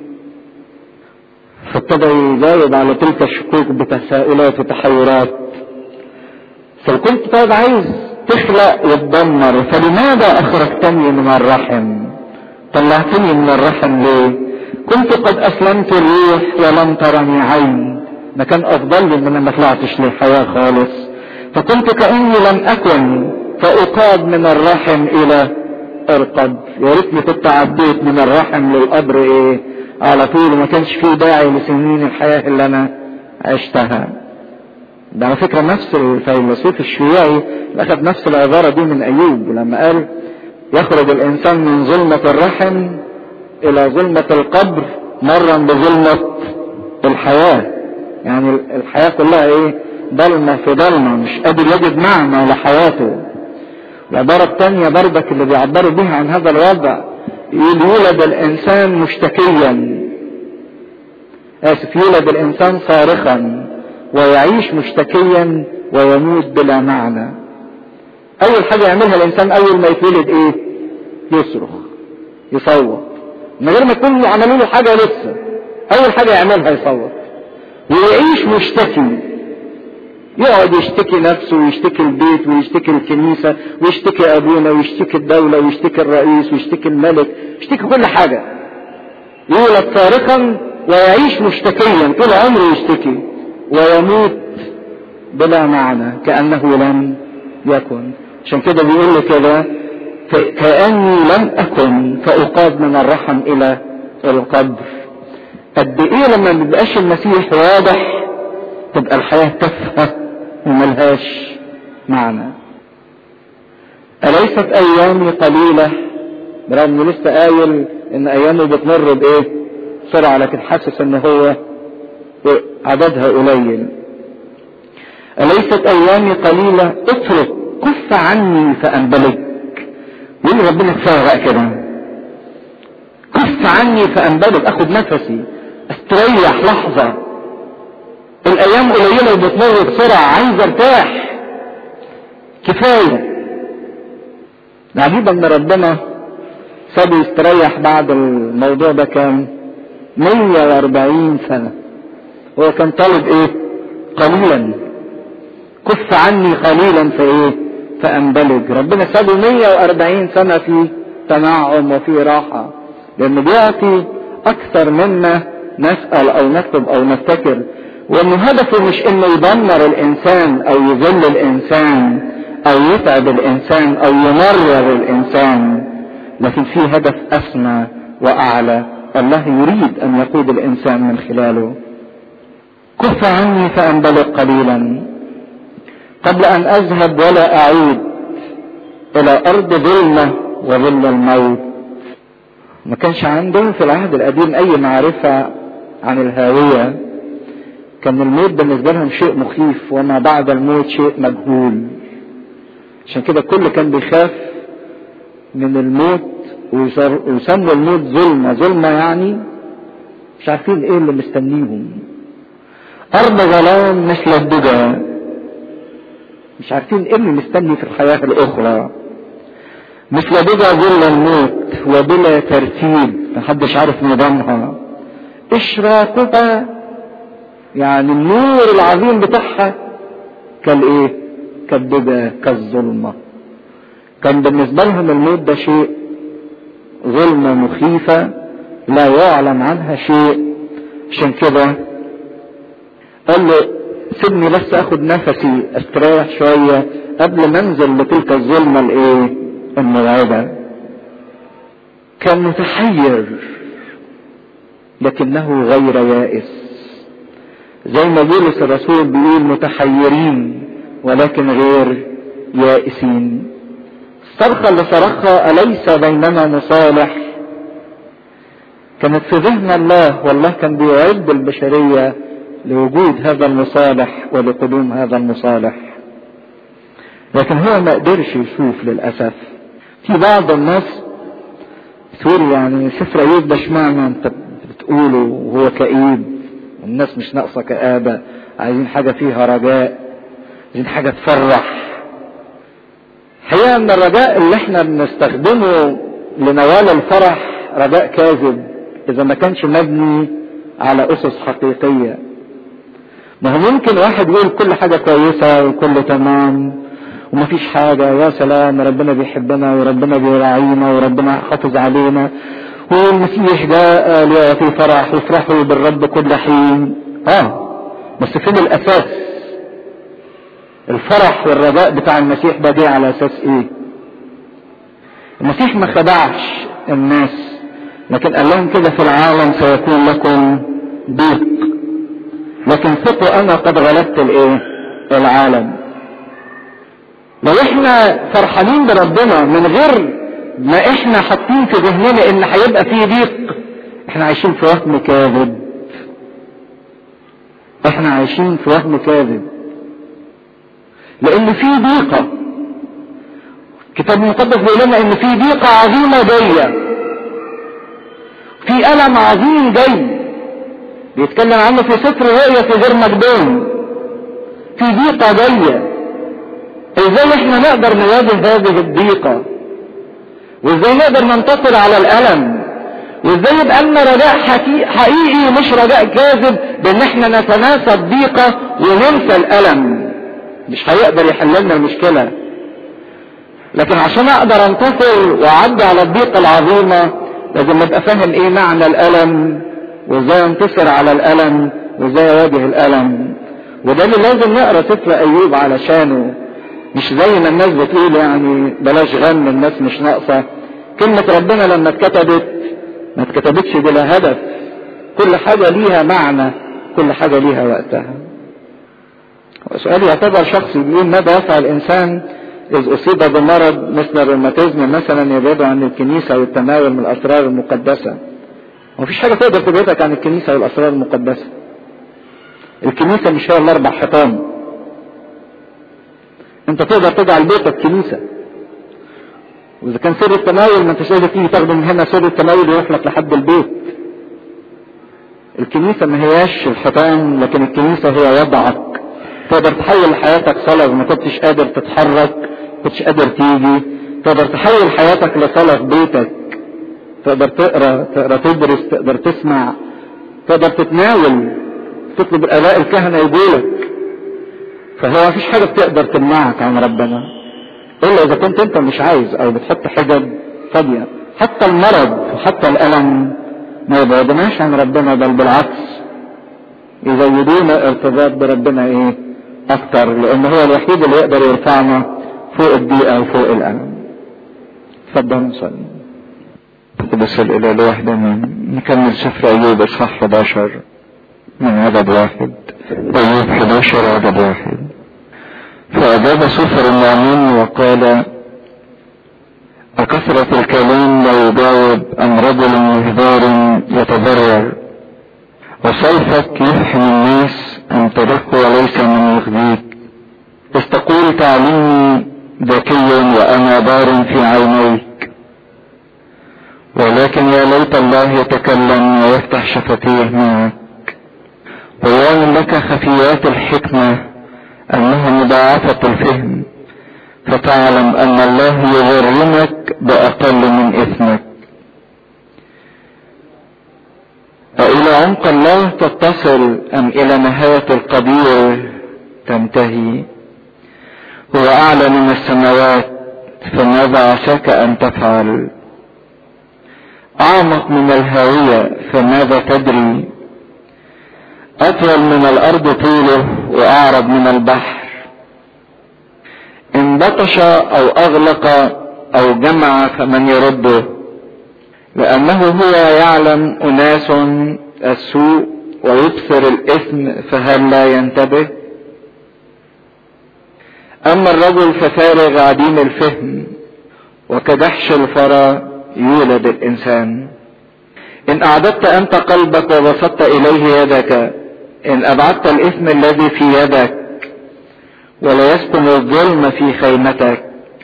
فابتدى يجاوب على تلك الشكوك بتساؤلات وتحورات فلو كنت طيب عايز تخلق وتدمر فلماذا اخرجتني من الرحم طلعتني من الرحم ليه كنت قد اسلمت الروح ولم ترني عين ما كان افضل لي ان انا ما طلعتش للحياه خالص فكنت كاني لم اكن فاقاد من الرحم الى ارقد يا ريتني كنت عديت من الرحم للقبر ايه على طول وما كانش فيه داعي لسنين الحياه اللي انا عشتها ده على فكره نفس الفيلسوف الشيوعي اخذ نفس العباره دي من ايوب لما قال يخرج الانسان من ظلمه الرحم الى ظلمة القبر مرا بظلمة الحياة يعني الحياة كلها ايه ضلمة في ضلمة مش قادر يجد معنى لحياته العبارة الثانية بردك اللي بيعبروا بها عن هذا الوضع يقول يولد الانسان مشتكيا اسف يولد الانسان صارخا ويعيش مشتكيا ويموت بلا معنى اول حاجة يعملها الانسان اول ما يتولد ايه يصرخ يصوت من غير ما يكون عملوا له حاجة لسه اول حاجة يعملها يصوت ويعيش مشتكي يقعد يشتكي نفسه ويشتكي البيت ويشتكي الكنيسة ويشتكي أبونا ويشتكي الدولة ويشتكي الرئيس ويشتكي الملك يشتكي كل حاجة يولد صارخا ويعيش مشتكيا طول عمره يشتكي ويموت بلا معنى كأنه لم يكن عشان كده بيقول له كده كأني لم أكن فأقاد من الرحم إلى القبر قد إيه لما مبقاش المسيح واضح تبقى الحياة تافهة وملهاش معنى أليست أيامي قليلة برغم انه لسه قايل ان ايامه بتمر بايه بسرعة لكن حاسس ان هو عددها قليل أليست أيامي قليلة اترك كف عني فأنبلج يقول ربنا كفاية بقى كده كف عني فأنبلج أخد نفسي استريح لحظة الأيام قليلة وبتمر بسرعة عايز ارتاح كفاية العجيب ان ربنا سابه يستريح بعد الموضوع ده كام 140 سنة هو كان طالب ايه قليلا كف عني قليلا فايه فانبلج ربنا سابه 140 سنة في تنعم وفي راحة لانه بيعطي اكثر مما نسأل او نكتب او نفتكر وانه هدفه مش انه يدمر الانسان او يذل الانسان او يتعب الانسان او يمرر الانسان لكن في هدف اسمى واعلى الله يريد ان يقود الانسان من خلاله كف عني فانبلغ قليلا قبل ان اذهب ولا اعود الى ارض ظلمه وظل الموت ما كانش عندهم في العهد القديم اي معرفه عن الهاويه كان الموت بالنسبه لهم شيء مخيف وما بعد الموت شيء مجهول عشان كده الكل كان بيخاف من الموت ويسموا الموت ظلمة ظلمة يعني مش عارفين ايه اللي مستنيهم ارض ظلام مثل الدجى مش عارفين ايه اللي مستني في الحياة الاخرى مثل دجى ظل الموت وبلا ترتيب محدش عارف نظامها اشراقها يعني النور العظيم بتاعها كالايه كالدجى كالظلمة كان بالنسبة لهم الموت ده شيء ظلمة مخيفة لا يعلم عنها شيء عشان كده قال له سيبني بس اخد نفسي استريح شوية قبل ما انزل لتلك الظلمة الايه المرعبة كان متحير لكنه غير يائس زي ما بولس الرسول بيقول متحيرين ولكن غير يائسين الصرخة اللي صرخها أليس بيننا مصالح كانت في ذهن الله والله كان بيعد البشرية لوجود هذا المصالح ولقدوم هذا المصالح لكن هو ما قدرش يشوف للأسف في بعض الناس تقول يعني سفر أيوب ده اشمعنى انت بتقوله وهو كئيب الناس مش ناقصة كآبة عايزين حاجة فيها رجاء عايزين حاجة تفرح حقيقة ان الرجاء اللي احنا بنستخدمه لنوال الفرح رجاء كاذب اذا ما كانش مبني على اسس حقيقية ما هو ممكن واحد يقول كل حاجة كويسة وكل تمام ومفيش حاجة يا سلام ربنا بيحبنا وربنا بيراعينا وربنا حافظ علينا والمسيح جاء قال يعطي فرح وافرحوا بالرب كل حين اه بس فين الاساس الفرح والرجاء بتاع المسيح ده جه على اساس ايه المسيح ما خدعش الناس لكن قال لهم كده في العالم سيكون لكم ضيق لكن ثقوا انا قد غلبت الايه العالم لو احنا فرحانين بربنا من غير ما احنا حاطين في ذهننا ان هيبقى فيه ضيق احنا عايشين في وهم كاذب احنا عايشين في وهم كاذب لان في ضيقة الكتاب المقدس بيقول لنا ان في ضيقة عظيمة جاية في ألم عظيم جاي بيتكلم عنه في سفر رؤية في غير مجدون في ضيقة جاية ازاي احنا نقدر نواجه هذه الضيقة وازاي نقدر ننتصر على الألم وازاي يبقى لنا رجاء حقيقي مش رجاء كاذب بان احنا نتناسى الضيقة وننسى الألم مش هيقدر يحل لنا المشكلة لكن عشان اقدر انتصر واعدي على الضيقة العظيمة لازم ابقى فاهم ايه معنى الالم وازاي انتصر على الالم وازاي اواجه الالم وده اللي لازم نقرا سفر ايوب علشانه مش زي ما الناس بتقول يعني بلاش غم الناس مش ناقصه كلمه ربنا لما اتكتبت ما اتكتبتش بلا هدف كل حاجه ليها معنى كل حاجه ليها وقتها وسؤال يعتبر شخصي بيقول ماذا يفعل الانسان إذ أصيب بمرض مثل الروماتيزم مثلا يبعد عن الكنيسة والتناول من الأسرار المقدسة. مفيش حاجة تقدر تبعدك عن الكنيسة والأسرار المقدسة. الكنيسة مش هي الأربع حيطان. أنت تقدر تجعل بيتك كنيسة. وإذا كان سر التناول ما أنتش قادر تيجي تاخده من هنا سر التناول يروح لك لحد البيت. الكنيسة ما هياش الحيطان لكن الكنيسة هي وضعك. تقدر تحول حياتك صلاة ما كنتش قادر تتحرك كنتش قادر تيجي تقدر تحول حياتك لصلاة في بيتك تقدر تقرا تقرا تدرس تقدر تسمع تقدر تتناول تطلب الاباء الكهنة يقولك فهو مفيش حاجة بتقدر تمنعك عن ربنا الا اذا كنت انت مش عايز او بتحط حجج فاضية حتى المرض وحتى الالم ما يبعدناش عن ربنا بل بالعكس يزودونا ارتباط بربنا ايه اكتر لان هو الوحيد اللي يقدر يرفعنا فوق الضيقه وفوق الالم اتفضل نصلي قدس الاله الواحد امين نكمل سفر ايوب اصحاح 11 من عدد واحد ايوب 11 عدد واحد فاجاب سفر النعمان وقال أكثرة الكلام لا يجاوب أم رجل مهدار يتضرر وسيفك يفحم الناس أن تدق وليس من يخزيك إذ تقول تعليمي ذكي وأنا بار في عينيك ولكن يا ليت الله يتكلم ويفتح شفتيه معك ويعلم لك خفيات الحكمة أنها مضاعفة الفهم فتعلم أن الله يغرمك بأقل من إثمك أإلى عمق الله تتصل أم إلى نهاية القدير تنتهي هو أعلى من السماوات فماذا عساك أن تفعل أعمق من الهاوية فماذا تدري أطول من الأرض طوله وأعرض من البحر إن بطش أو أغلق أو جمع فمن يرده لأنه هو يعلم أناس السوء ويبصر الإثم فهل لا ينتبه أما الرجل ففارغ عديم الفهم وكدحش الفرا يولد الإنسان إن أعددت أنت قلبك وبسطت إليه يدك إن أبعدت الإثم الذي في يدك ولا يسكن الظلم في خيمتك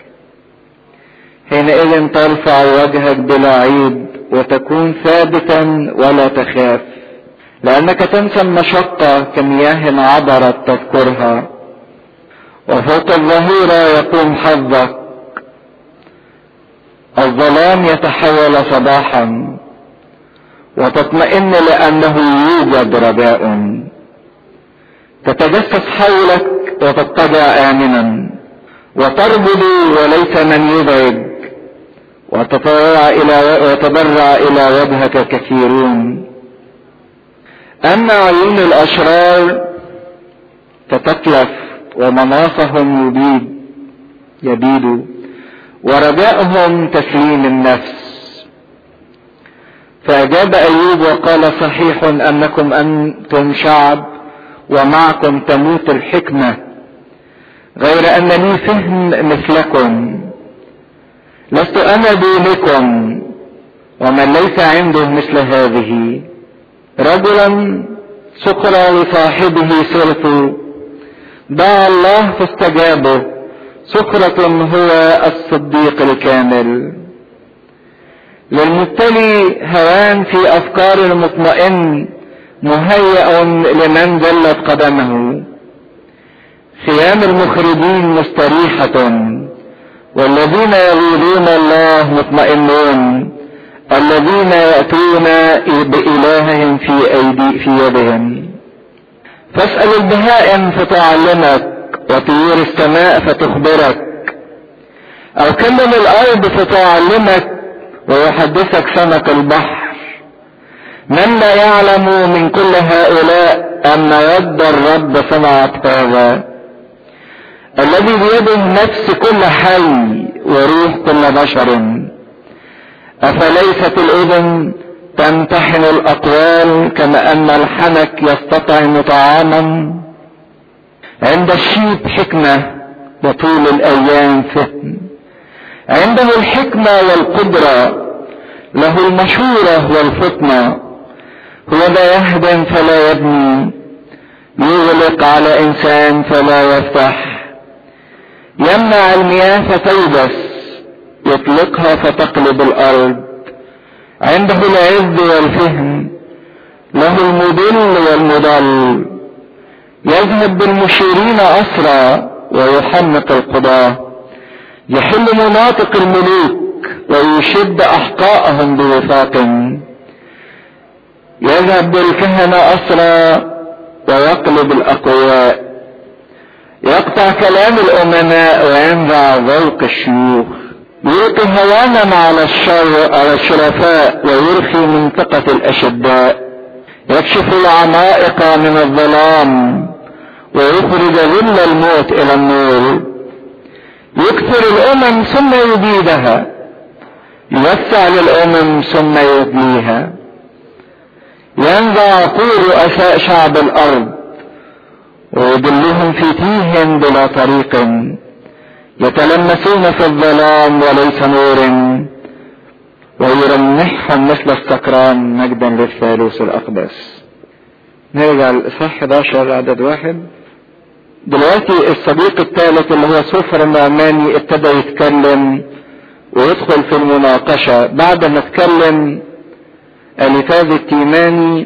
حينئذ ترفع وجهك بلا عيب وتكون ثابتا ولا تخاف لأنك تنسى المشقة كمياه عبرت تذكرها وفوق الظهيرة يقوم حظك الظلام يتحول صباحا وتطمئن لأنه يوجد رجاء تتجسس حولك وتضطجع آمنا وتربض وليس من يبعد وتضرع إلى وتضرع إلى وجهك كثيرون أما عيون الأشرار تتتلف ومناصهم يبيد يبيد ورجاؤهم تسليم النفس فأجاب أيوب وقال صحيح أنكم أنتم شعب ومعكم تموت الحكمة غير أن لي فهم مثلكم لست انا دونكم ومن ليس عنده مثل هذه رجلا سقر لصاحبه سرت دعا الله فاستجابه سكرة هو الصديق الكامل للمبتلي هوان في افكار المطمئن مهيأ لمن ذلت قدمه خيام المخرجين مستريحة والذين يريدون الله مطمئنون الذين يأتون بإلههم في أيدي في يدهم فاسأل البهائم فتعلمك وطيور السماء فتخبرك أو كلم الأرض فتعلمك ويحدثك سمك البحر من لا يعلم من كل هؤلاء أن يد الرب صنعت هذا الذي بيده نفس كل حي وروح كل بشر أفليست الأذن تمتحن الأقوال كما أن الحنك يستطعم طعاما عند الشيب حكمة وطول الأيام فهم عنده الحكمة والقدرة له المشورة والفطنة هو لا يهدم فلا يبني يغلق على إنسان فلا يفتح يمنع المياه فتيبس يطلقها فتقلب الأرض عنده العز والفهم له المضل والمضل يذهب بالمشيرين أسرى ويحنق القضاة يحل مناطق الملوك ويشد أحقاءهم بوفاق يذهب بالكهنة أسرى ويقلب الأقوياء يقطع كلام الأمناء وينزع ذوق الشيوخ يلقي هوانا على الشر على الشرفاء ويرخي منطقة الأشداء يكشف العمائق من الظلام ويخرج ظل الموت إلى النور يكثر الأمم ثم يبيدها يوسع للأمم ثم يبنيها ينزع عقول رؤساء شعب الأرض ويدلهم في تيه بلا طريق يتلمسون في الظلام وليس نور ويرنحهم مثل السكران مجدا للثالوث الأقدس نرجع للإصحاح 11 عدد واحد دلوقتي الصديق الثالث اللي هو سفر النعماني ابتدى يتكلم ويدخل في المناقشة بعد ما اتكلم اليفاز التيماني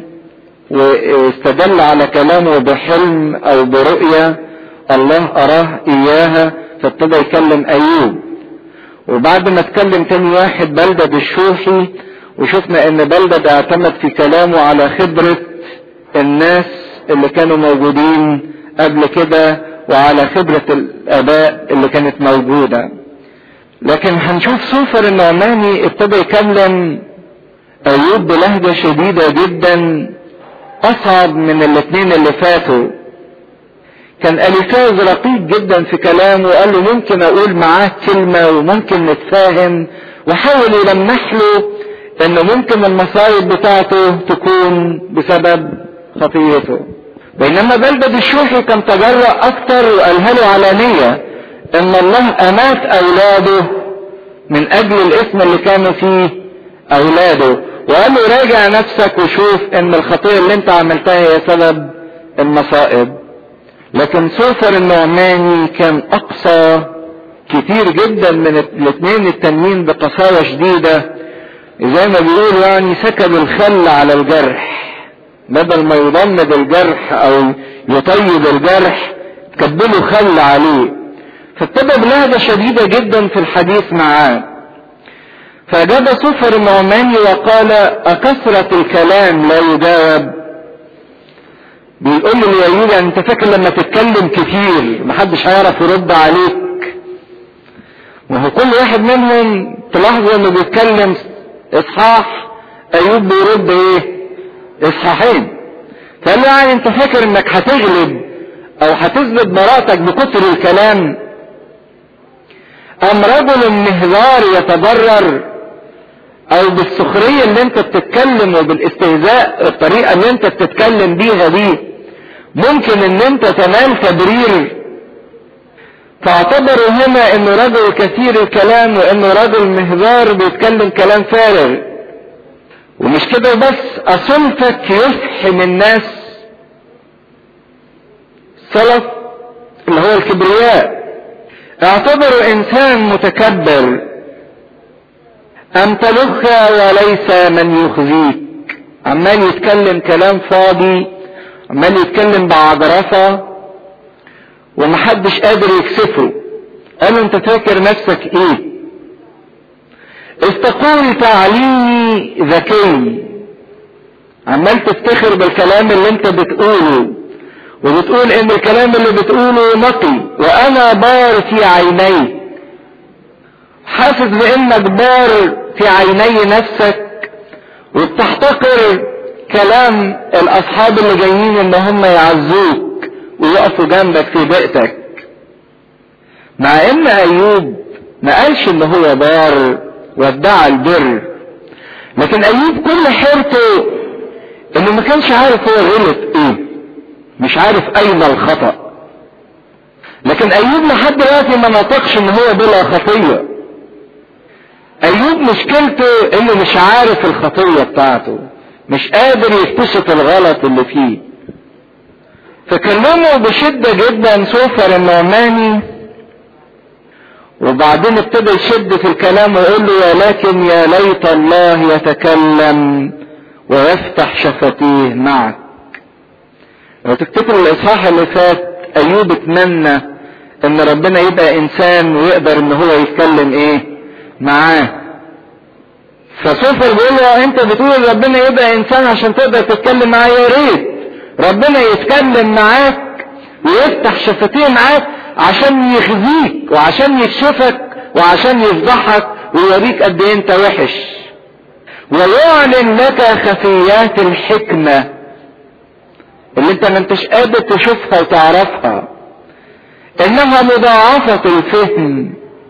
واستدل على كلامه بحلم او برؤية الله اراه اياها فابتدى يكلم ايوب وبعد ما اتكلم تاني واحد بلدد الشوحي وشفنا ان بلدد اعتمد في كلامه على خبرة الناس اللي كانوا موجودين قبل كده وعلى خبرة الاباء اللي كانت موجودة لكن هنشوف سوفر النعماني ابتدى يكلم ايوب بلهجة شديدة جدا اصعب من الاثنين اللي فاتوا كان اليفاز رقيق جدا في كلامه وقال له ممكن اقول معاه كلمة وممكن نتفاهم وحاول يلمح له انه ممكن المصايب بتاعته تكون بسبب خطيته بينما بلدد الشوحي كان تجرأ اكتر وقالها له علانية ان الله امات اولاده من اجل الاسم اللي كانوا فيه اولاده وقال له راجع نفسك وشوف ان الخطية اللي انت عملتها هي سبب المصائب لكن سوفر النعماني كان اقصى كتير جدا من الاثنين التانيين بقساوة شديدة زي ما بيقول يعني سكب الخل على الجرح بدل ما يضمد الجرح او يطيب الجرح كبله خل عليه فابتدى بلهجة شديدة جدا في الحديث معاه فأجاب سفر النعماني وقال أكثرة الكلام لا يجاوب بيقول له لأيوب يعني انت فاكر لما تتكلم كتير محدش هيعرف يرد عليك وهو كل واحد منهم تلاحظوا انه بيتكلم اصحاح ايوب بيرد ايه اصحاحين فقال له يعني انت فاكر انك هتغلب او هتثبت مراتك بكتر الكلام ام رجل مهزار يتضرر او بالسخرية اللي انت بتتكلم وبالاستهزاء الطريقة اللي انت بتتكلم بيها دي ممكن ان انت تنال تبرير فاعتبروا هنا انه رجل كثير الكلام وانه رجل مهذار بيتكلم كلام فارغ ومش كده بس اصنفك يفحم الناس سلف اللي هو الكبرياء اعتبروا انسان متكبر ام تلخ وليس من يخزيك عمال يتكلم كلام فاضي عمال يتكلم بعجرفة ومحدش قادر يكسفه قالوا انت فاكر نفسك ايه استقول تعليمي ذكي عمال تفتخر بالكلام اللي انت بتقوله وبتقول ان الكلام اللي بتقوله نقي وانا بار في عينيك حاسس بانك بار في عيني نفسك وبتحتقر كلام الاصحاب اللي جايين ان هم يعزوك ويقفوا جنبك في بيئتك مع ان ايوب ما قالش ان هو بار وادعى البر لكن ايوب كل حيرته انه ما كانش عارف هو غلط ايه مش عارف اين الخطأ لكن ايوب لحد دلوقتي ما نطقش ان هو بلا خطية ايوب مشكلته انه مش عارف الخطية بتاعته مش قادر يكتشف الغلط اللي فيه فكلمه بشدة جدا سوفر النعماني وبعدين ابتدى يشد في الكلام ويقول له ولكن يا ليت الله يتكلم ويفتح شفتيه معك لو تفتكروا الاصحاح اللي فات ايوب اتمنى ان ربنا يبقى انسان ويقدر ان هو يتكلم ايه معاه فسوفر بيقول له انت بتقول ربنا يبقى انسان عشان تقدر تتكلم معاه يا ريت ربنا يتكلم معاك ويفتح شفتيه معاك عشان يخزيك وعشان يكشفك وعشان يفضحك ويوريك قد ايه انت وحش ويعلن لك خفيات الحكمة اللي انت ما انتش قادر تشوفها وتعرفها انها مضاعفة الفهم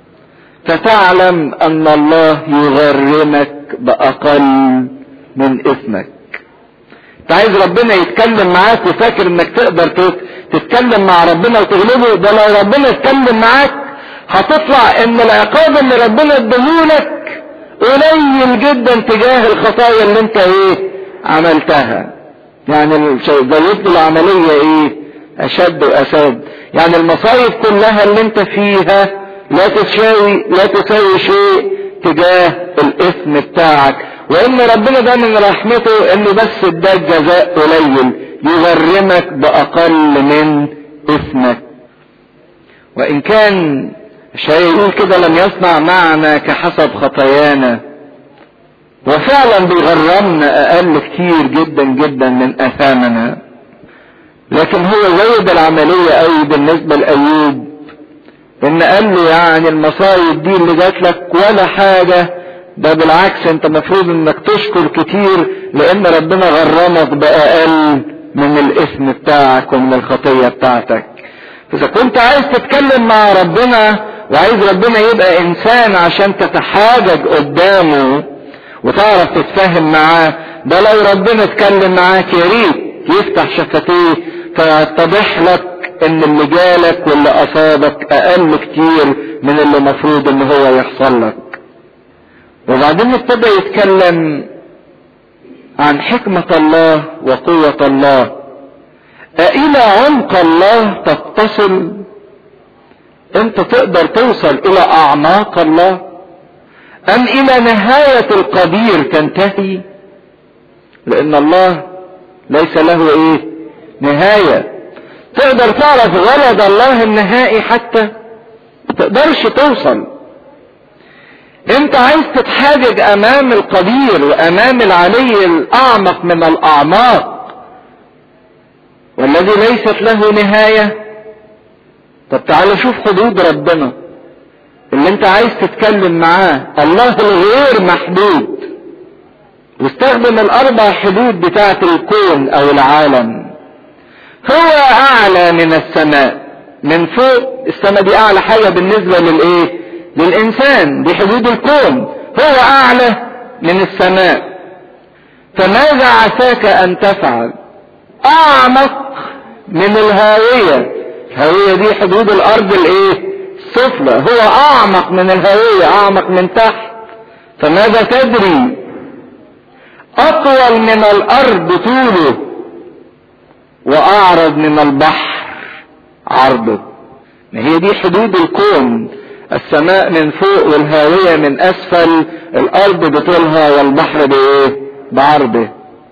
فتعلم ان الله يغرمك باقل من اثمك انت عايز ربنا يتكلم معاك وفاكر انك تقدر تتكلم مع ربنا وتغلبه ده لو ربنا يتكلم معاك هتطلع ان العقاب اللي ربنا اداهولك قليل جدا تجاه الخطايا اللي انت ايه عملتها يعني زودت العملية ايه اشد واشد يعني المصايب كلها اللي انت فيها لا تساوي لا تساوي شيء تجاه الاثم بتاعك وان ربنا ده من رحمته انه بس اداك جزاء قليل يغرمك باقل من اثمك وان كان الشيء يقول كده لم يصنع معنا كحسب خطايانا وفعلا بيغرمنا اقل كتير جدا جدا من اثامنا لكن هو زود العملية قوي بالنسبة لايوب ان قال له يعني المصايب دي اللي جات لك ولا حاجة ده بالعكس انت مفروض انك تشكر كتير لان ربنا غرمك باقل من الاثم بتاعك ومن الخطية بتاعتك اذا كنت عايز تتكلم مع ربنا وعايز ربنا يبقى انسان عشان تتحاجج قدامه وتعرف تتفاهم معاه ده لو ربنا اتكلم معاك يا ريت يفتح شفتيه فيتضح لك ان اللي جالك واللي اصابك اقل كتير من اللي مفروض ان هو يحصل لك وبعدين ابتدى يتكلم عن حكمة الله وقوة الله أإلى عمق الله تتصل انت تقدر توصل الى اعماق الله ام الى نهاية القدير تنتهي لان الله ليس له ايه نهاية تقدر تعرف غرض الله النهائي حتى تقدرش توصل انت عايز تتحاجج امام القدير وامام العلي الاعمق من الاعماق والذي ليست له نهايه طب تعالى شوف حدود ربنا اللي انت عايز تتكلم معاه الله الغير محدود واستخدم الاربع حدود بتاعه الكون او العالم هو اعلى من السماء من فوق السماء دي اعلى حاجة بالنسبة للايه للانسان دي حدود الكون هو اعلى من السماء فماذا عساك ان تفعل اعمق من الهاوية الهاوية دي حدود الارض الايه سفلى هو اعمق من الهوية اعمق من تحت فماذا تدري اطول من الارض طوله واعرض من البحر عرضه ما هي دي حدود الكون السماء من فوق والهاوية من اسفل الارض بطولها والبحر بايه بعرضه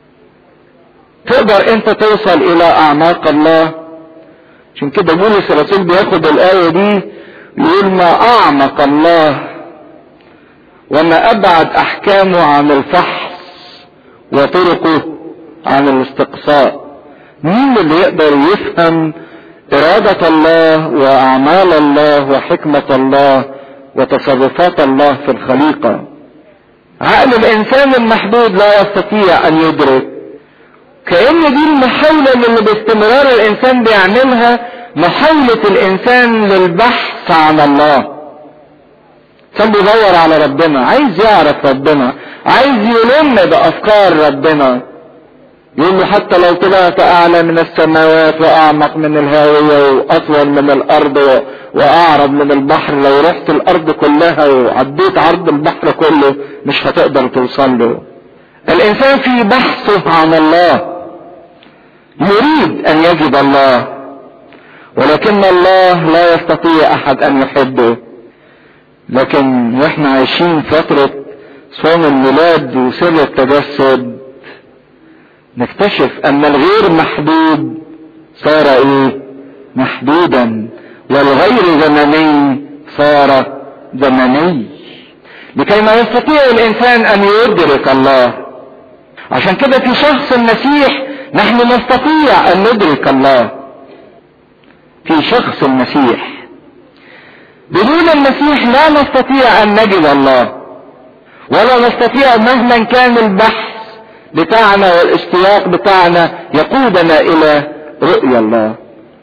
تقدر انت توصل الى اعماق الله عشان كده بولس الرسول بياخد الايه دي يقول ما اعمق الله وما ابعد احكامه عن الفحص وطرقه عن الاستقصاء مين اللي يقدر يفهم إرادة الله وأعمال الله وحكمة الله وتصرفات الله في الخليقة عقل الإنسان المحدود لا يستطيع أن يدرك كأن دي المحاولة اللي باستمرار الإنسان بيعملها محاولة الإنسان للبحث عن الله كان بيدور على ربنا عايز يعرف ربنا عايز يلم بأفكار ربنا يقول له حتى لو طلعت اعلى من السماوات واعمق من الهاوية واطول من الارض واعرض من البحر لو رحت الارض كلها وعديت عرض البحر كله مش هتقدر توصل له الانسان في بحثه عن الله يريد ان يجد الله ولكن الله لا يستطيع احد ان يحبه لكن واحنا عايشين فترة صوم الميلاد وسر التجسد نكتشف ان الغير محدود صار ايه محدودا والغير زمني صار زمني لكي ما يستطيع الانسان ان يدرك الله عشان كده في شخص المسيح نحن نستطيع ان ندرك الله في شخص المسيح بدون المسيح لا نستطيع ان نجد الله ولا نستطيع مهما كان البحث بتاعنا والاشتياق بتاعنا يقودنا الى رؤيا الله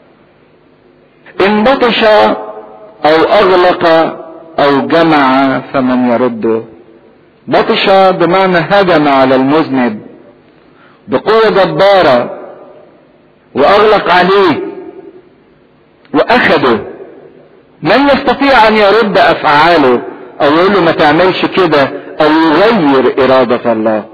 ان بطش او اغلق او جمع فمن يرده بطش بمعنى هجم على المذنب بقوة جبارة واغلق عليه واخده من يستطيع ان يرد افعاله او يقول له ما تعملش كده او يغير ارادة الله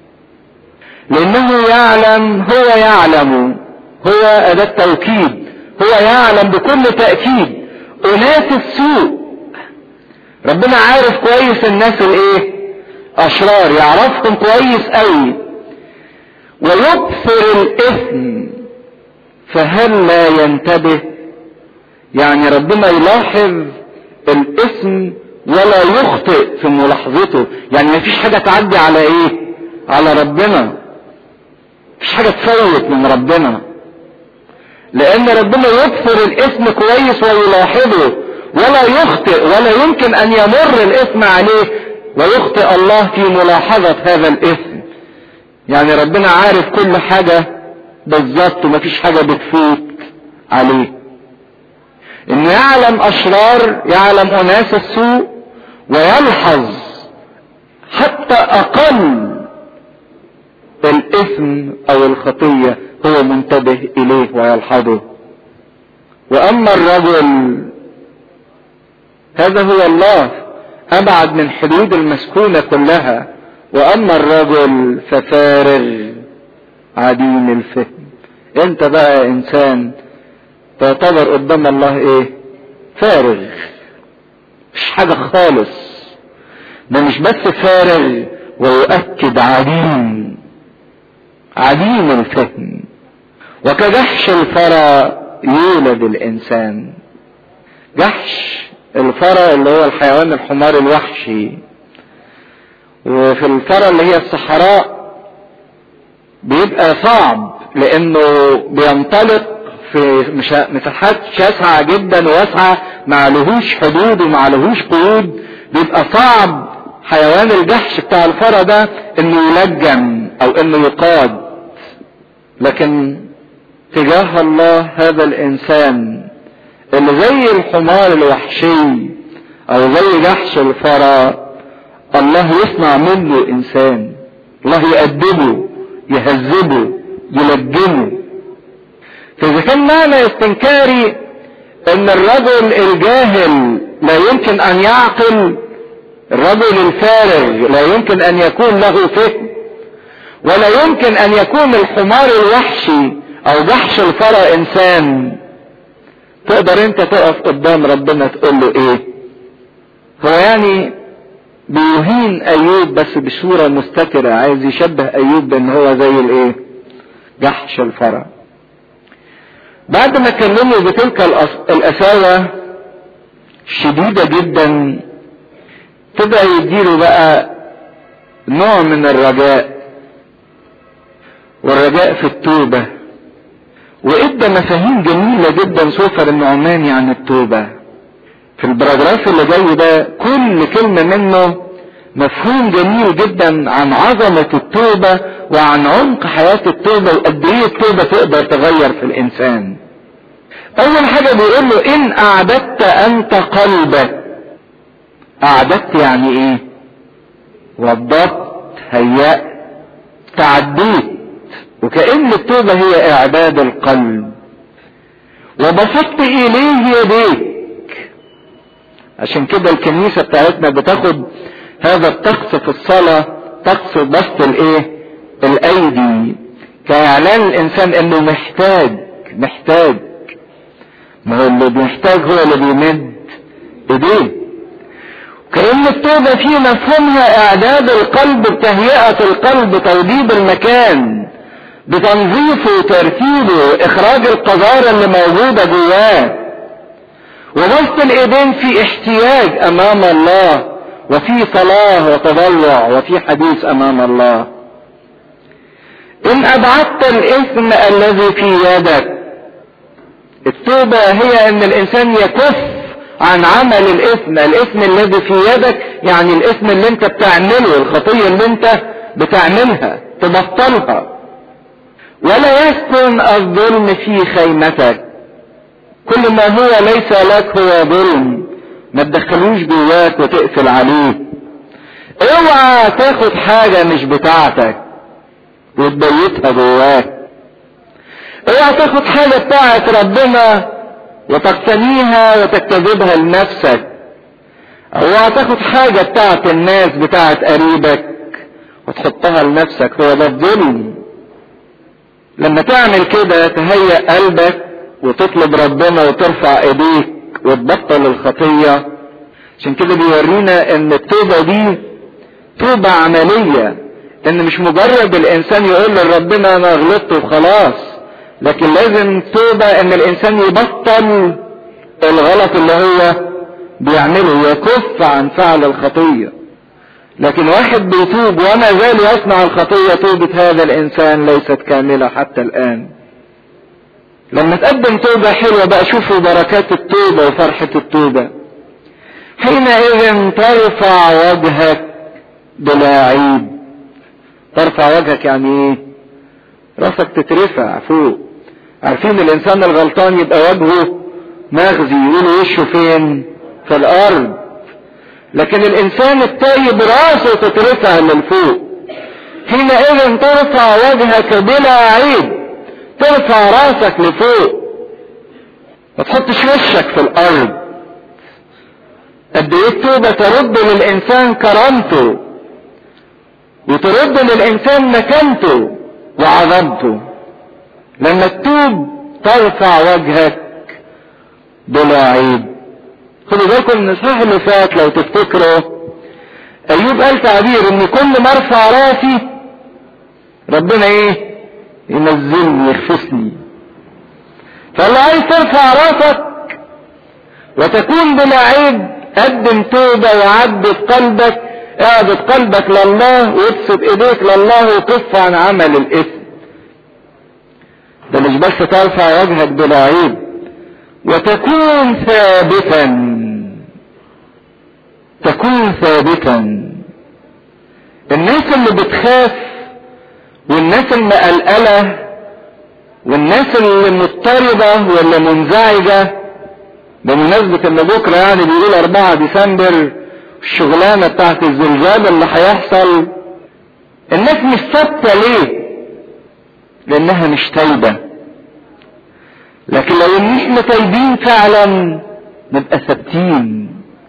لانه يعلم هو يعلم هو اداة توكيد هو يعلم بكل تأكيد اناس السوء ربنا عارف كويس الناس الايه اشرار يعرفهم كويس قوي ويبصر الاثم فهل لا ينتبه يعني ربنا يلاحظ الاسم ولا يخطئ في ملاحظته يعني ما فيش حاجة تعدي على ايه على ربنا مفيش حاجة تفوت من ربنا لان ربنا يبصر الاسم كويس ويلاحظه ولا يخطئ ولا يمكن ان يمر الاسم عليه ويخطئ الله في ملاحظة هذا الاسم يعني ربنا عارف كل حاجة بالظبط ومفيش حاجة بتفوت عليه انه يعلم اشرار يعلم اناس السوء ويلحظ حتى اقل الاثم او الخطية هو منتبه اليه ويلحظه واما الرجل هذا هو الله ابعد من حدود المسكونة كلها واما الرجل ففارغ عديم الفهم انت بقى انسان تعتبر قدام الله ايه فارغ مش حاجة خالص ده مش بس فارغ ويؤكد عديم عديم الفهم وكجحش الفرى يولد الانسان جحش الفرى اللي هو الحيوان الحمار الوحشي وفي الفرى اللي هي الصحراء بيبقى صعب لانه بينطلق في مساحات شاسعة جدا واسعة ما لهوش حدود وما لهوش قيود بيبقى صعب حيوان الجحش بتاع الفرا ده انه يلجم او انه يقاد لكن تجاه الله هذا الانسان اللي زي الحمار الوحشي او زي جحش الفرا الله يصنع منه انسان الله يأدبه يهذبه يلجمه فاذا كان معنى استنكاري ان الرجل الجاهل لا يمكن ان يعقل الرجل الفارغ لا يمكن ان يكون له فهم ولا يمكن ان يكون الحمار الوحشي او جحش الفرى انسان تقدر انت تقف قدام ربنا تقول له ايه هو يعني بيهين ايوب بس بصورة مستترة عايز يشبه ايوب بان هو زي الايه جحش الفرع بعد ما كلمه بتلك القساوة شديدة جدا تبقى يديله بقى نوع من الرجاء والرجاء في التوبة وادى مفاهيم جميلة جدا سوفر النعماني عن التوبة في البراجراف اللي جاي ده كل كلمة منه مفهوم جميل جدا عن عظمة التوبة وعن عمق حياة التوبة وقد ايه التوبة تقدر تغير في الانسان اول حاجة بيقول له ان اعددت انت قلبك اعددت يعني ايه وضبط هيأت تعديت وكأن التوبة هي اعداد القلب وبسطت اليه يديك عشان كده الكنيسة بتاعتنا بتاخد هذا الطقس في الصلاة طقس بسط الايه الايدي كاعلان الانسان انه محتاج محتاج ما هو اللي بيحتاج هو اللي بيمد ايديه كأن التوبة في مفهومها اعداد القلب بتهيئة القلب توضيب المكان بتنظيفه وترتيبه اخراج القذارة اللي موجودة جواه وبسط الايدين في احتياج امام الله وفي صلاة وتضلع وفي حديث امام الله ان ابعدت الاثم الذي في يدك التوبة هي ان الانسان يكف عن عمل الاثم الاثم الذي في يدك يعني الاثم اللي انت بتعمله الخطية اللي انت بتعملها تبطلها ولا يسكن الظلم في خيمتك كل ما هو ليس لك هو ظلم ما تدخلوش جواك وتقفل عليه اوعى تاخد حاجة مش بتاعتك وتبيتها جواك اوعى تاخد حاجة بتاعت ربنا وتقتنيها وتكتذبها لنفسك اوعى تاخد حاجة بتاعت الناس بتاعت قريبك وتحطها لنفسك هو ده الظلم لما تعمل كده تهيأ قلبك وتطلب ربنا وترفع ايديك وتبطل الخطية عشان كده بيورينا ان التوبة دي توبة عملية ان مش مجرد الانسان يقول لربنا انا غلطت وخلاص لكن لازم توبة ان الانسان يبطل الغلط اللي هو بيعمله يكف عن فعل الخطية لكن واحد بيتوب وما زال يصنع الخطية توبة هذا الانسان ليست كاملة حتى الان لما تقدم توبة حلوة بقى شوفوا بركات التوبة وفرحة التوبة حينئذ ترفع وجهك بلا عيب ترفع وجهك يعني ايه راسك تترفع فوق عارفين الانسان الغلطان يبقى وجهه مغزي يقولوا وشه فين في الارض لكن الانسان التايب راسه تترفع للفوق حينئذ ترفع وجهك بلا عيب ترفع راسك لفوق ما تحطش وشك في الارض قد ايه التوبه ترد للانسان كرامته وترد للانسان مكانته وعظمته لما تتوب ترفع وجهك بلا عيب خدوا بالكم من الصح اللي فات لو تفتكروا ايوب قال تعبير ان كل ما ارفع راسي ربنا ايه ينزلني يخفسني فاللي عايز ترفع راسك وتكون بلا عيب قدم توبة وعدد قلبك اعدد قلبك لله وابسط ايديك لله وكف عن عمل الاثم ده مش بس ترفع وجهك بلا عيب وتكون ثابتا تكون ثابتا الناس اللي بتخاف والناس المقلقلة والناس اللي مضطربة واللي منزعجة بمناسبة ان بكرة يعني بيقول 4 ديسمبر الشغلانة بتاعت الزلزال اللي هيحصل الناس مش ثابتة ليه؟ لانها مش تايبة لكن لو ان احنا تايبين فعلا نبقى ثابتين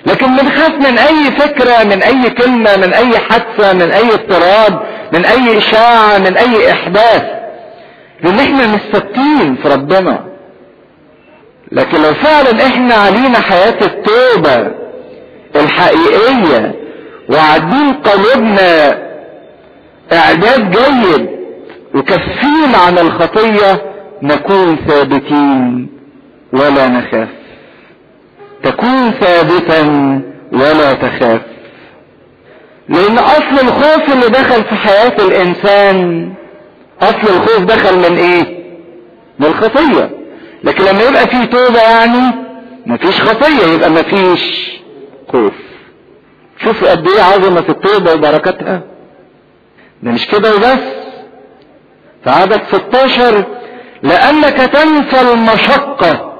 لكن بنخاف من اي فكرة من اي كلمة من اي حادثة من اي اضطراب من اي اشاعة من اي احداث لان احنا مش ثابتين في ربنا لكن لو فعلا احنا علينا حياة التوبة الحقيقية وعادين قلوبنا اعداد جيد وكفين عن الخطية نكون ثابتين ولا نخاف تكون ثابتا ولا تخاف لان اصل الخوف اللي دخل في حياة الانسان اصل الخوف دخل من ايه من الخطية لكن لما يبقى فيه توبة يعني مفيش خطية يبقى مفيش خوف شوفوا قد ايه عظمة التوبة وبركاتها ده مش كده وبس في عدد 16 لأنك تنسى المشقة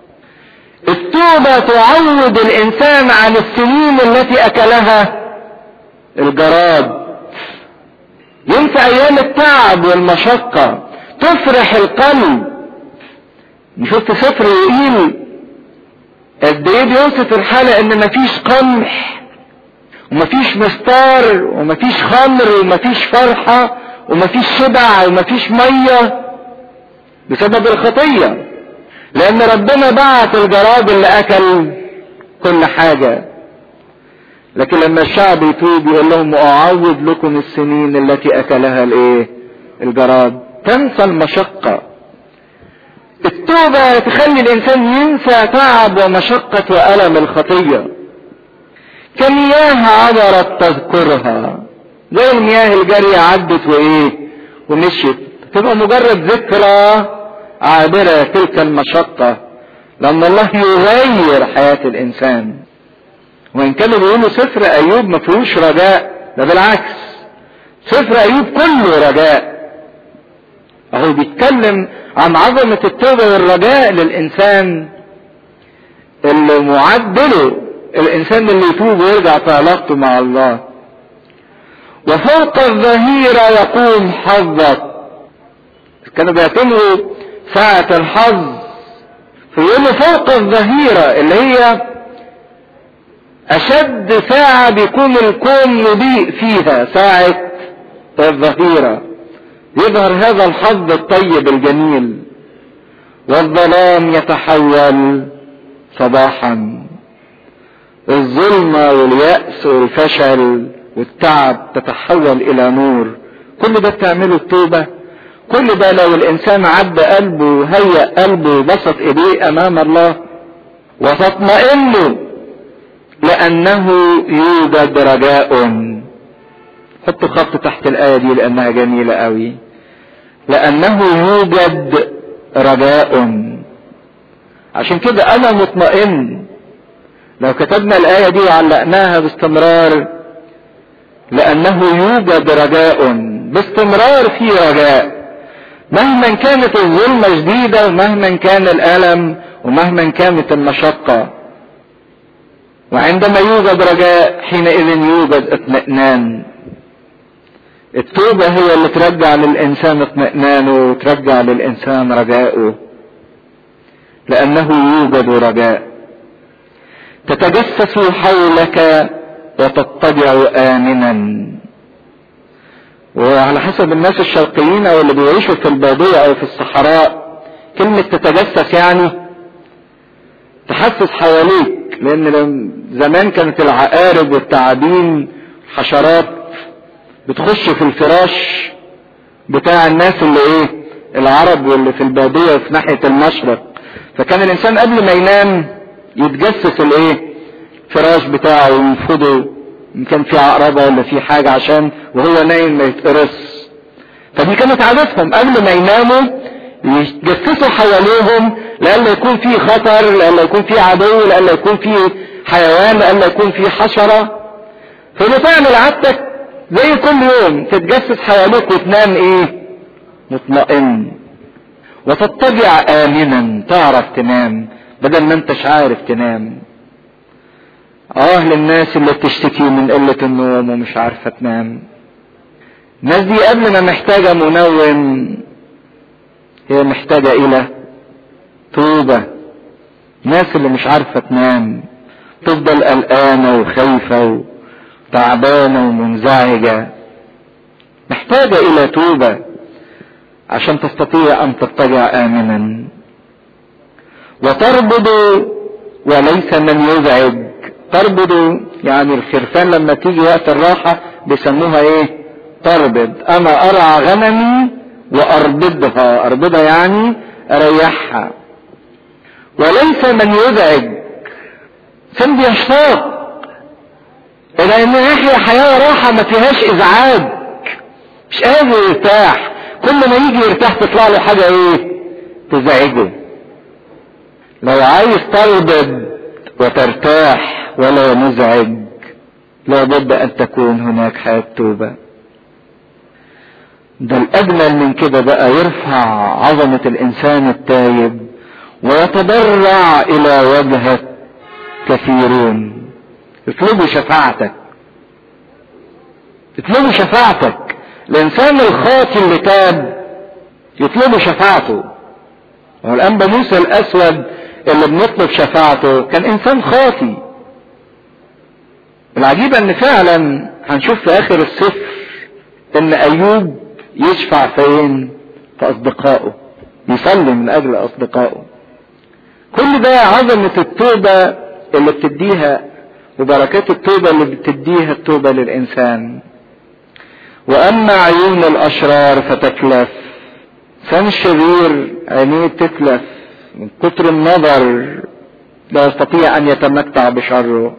التوبة تعود الإنسان عن السنين التي أكلها الجراد ينسى أيام التعب والمشقة تفرح القلب شفت سفر يقيل قد ايه بيوصف الحالة ان مفيش قمح ومفيش مستار ومفيش خمر ومفيش فرحة ومفيش شبع ومفيش مية بسبب الخطية لان ربنا بعت الجراد اللي اكل كل حاجة لكن لما الشعب يتوب يقول لهم اعوض لكم السنين التي اكلها الايه الجراد تنسى المشقة التوبة تخلي الانسان ينسى تعب ومشقة والم الخطية كمياه عبرت تذكرها زي المياه الجارية عدت وايه ومشيت تبقى مجرد ذكرى عابرة تلك المشقة لأن الله يغير حياة الإنسان وإن كانوا بيقولوا سفر أيوب ما فيهوش رجاء ده بالعكس سفر أيوب كله رجاء أهو بيتكلم عن عظمة التوبة والرجاء للإنسان اللي معدله الإنسان اللي يتوب ويرجع في علاقته مع الله وفوق الظهيرة يقوم حظك كانوا بيعتبروا ساعة الحظ فيقولوا فوق الظهيرة اللي هي أشد ساعة بيكون الكون يضيء فيها ساعة الظهيرة يظهر هذا الحظ الطيب الجميل والظلام يتحول صباحا الظلمة واليأس والفشل والتعب تتحول إلى نور كل ده بتعمله التوبة كل ده لو الإنسان عد قلبه وهيأ قلبه وبسط إيديه أمام الله وتطمئن لأنه يوجد رجاء حطوا خط تحت الآية دي لأنها جميلة قوي لأنه يوجد رجاء عشان كده أنا مطمئن لو كتبنا الآية دي وعلقناها باستمرار لأنه يوجد رجاء باستمرار في رجاء مهما كانت الظلمة شديدة ومهما كان الألم ومهما كانت المشقة وعندما يوجد رجاء حينئذ يوجد اطمئنان التوبة هي اللي ترجع للإنسان اطمئنانه وترجع للإنسان رجاءه لأنه يوجد رجاء تتجسس حولك وتضطجع آمنا وعلى حسب الناس الشرقيين او اللي بيعيشوا في البادية او في الصحراء كلمة تتجسس يعني تحسس حواليك لان زمان كانت العقارب والتعابين حشرات بتخش في الفراش بتاع الناس اللي ايه العرب واللي في البادية وفي ناحية المشرق فكان الانسان قبل ما ينام يتجسس الايه الفراش بتاعه وينفضه ان كان في عقربة ولا في حاجة عشان وهو نايم ما يتقرص فدي كانت عادتهم قبل ما يناموا يتجسسوا حواليهم لألا يكون في خطر لألا يكون في عدو لألا يكون في حيوان لألا يكون في حشرة فبتعمل عادتك زي كل يوم تتجسس حواليك وتنام ايه مطمئن وتضطجع آمنا تعرف تنام بدل ما انتش عارف تنام اه للناس اللي بتشتكي من قلة النوم ومش عارفة تنام الناس دي قبل ما محتاجة منوم هي محتاجة الى توبة الناس اللي مش عارفة تنام تفضل قلقانة وخايفة وتعبانة ومنزعجة محتاجة إلى توبة عشان تستطيع أن تضطجع آمنا وتربض وليس من يزعج تربض يعني الخرفان لما تيجي وقت الراحة بيسموها ايه تربض انا ارعى غنمي واربضها اربضها يعني اريحها وليس من يزعج سن بيشتاق الى ان يحيا حياة راحة ما فيهاش ازعاج مش قادر يرتاح كل ما يجي يرتاح تطلع له حاجة ايه تزعجه لو عايز تربض وترتاح ولا مزعج لابد ان تكون هناك حياة توبة ده الاجمل من كده بقى يرفع عظمة الانسان التايب ويتضرع الى وجهك كثيرون اطلبوا شفاعتك اطلبوا شفاعتك الانسان الخاطي اللي تاب يطلبوا شفاعته والانبا موسى الاسود اللي بنطلب شفاعته كان انسان خاطي العجيب ان فعلا هنشوف في اخر السفر ان ايوب يشفع فين في اصدقائه يصلي من اجل اصدقائه كل ده عظمة التوبة اللي بتديها وبركات التوبة اللي بتديها التوبة للانسان واما عيون الاشرار فتتلف انسان الشرير عينيه تتلف من كتر النظر لا يستطيع ان يتمتع بشره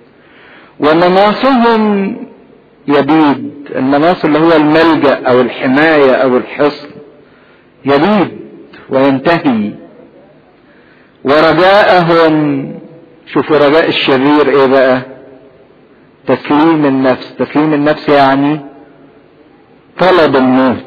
ومناصهم يبيد المناص اللي هو الملجا او الحمايه او الحصن يبيد وينتهي ورجاءهم شوفوا رجاء الشرير ايه بقى تسليم النفس تسليم النفس يعني طلب الموت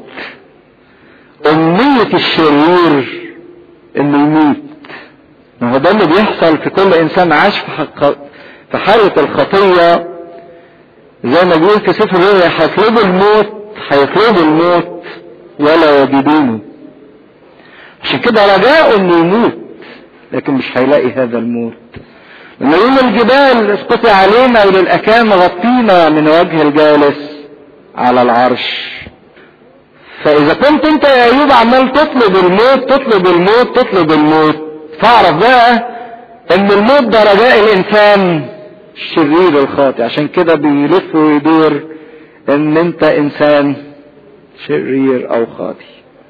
أمنية الشرير انه يموت ما هو ده اللي بيحصل في كل انسان عاش في, حق... في حالة الخطية زي ما بيقول في سفر الرؤيا هيطلبوا الموت هيطلبوا الموت ولا يجدونه عشان كده رجاء انه يموت لكن مش هيلاقي هذا الموت لما يقول الجبال اسقطي علينا وللاكام غطينا من وجه الجالس على العرش فاذا كنت انت يا ايوب عمال تطلب الموت تطلب الموت تطلب الموت فاعرف بقى ان الموت ده رجاء الانسان الشرير الخاطئ عشان كده بيلف ويدور ان انت انسان شرير او خاطئ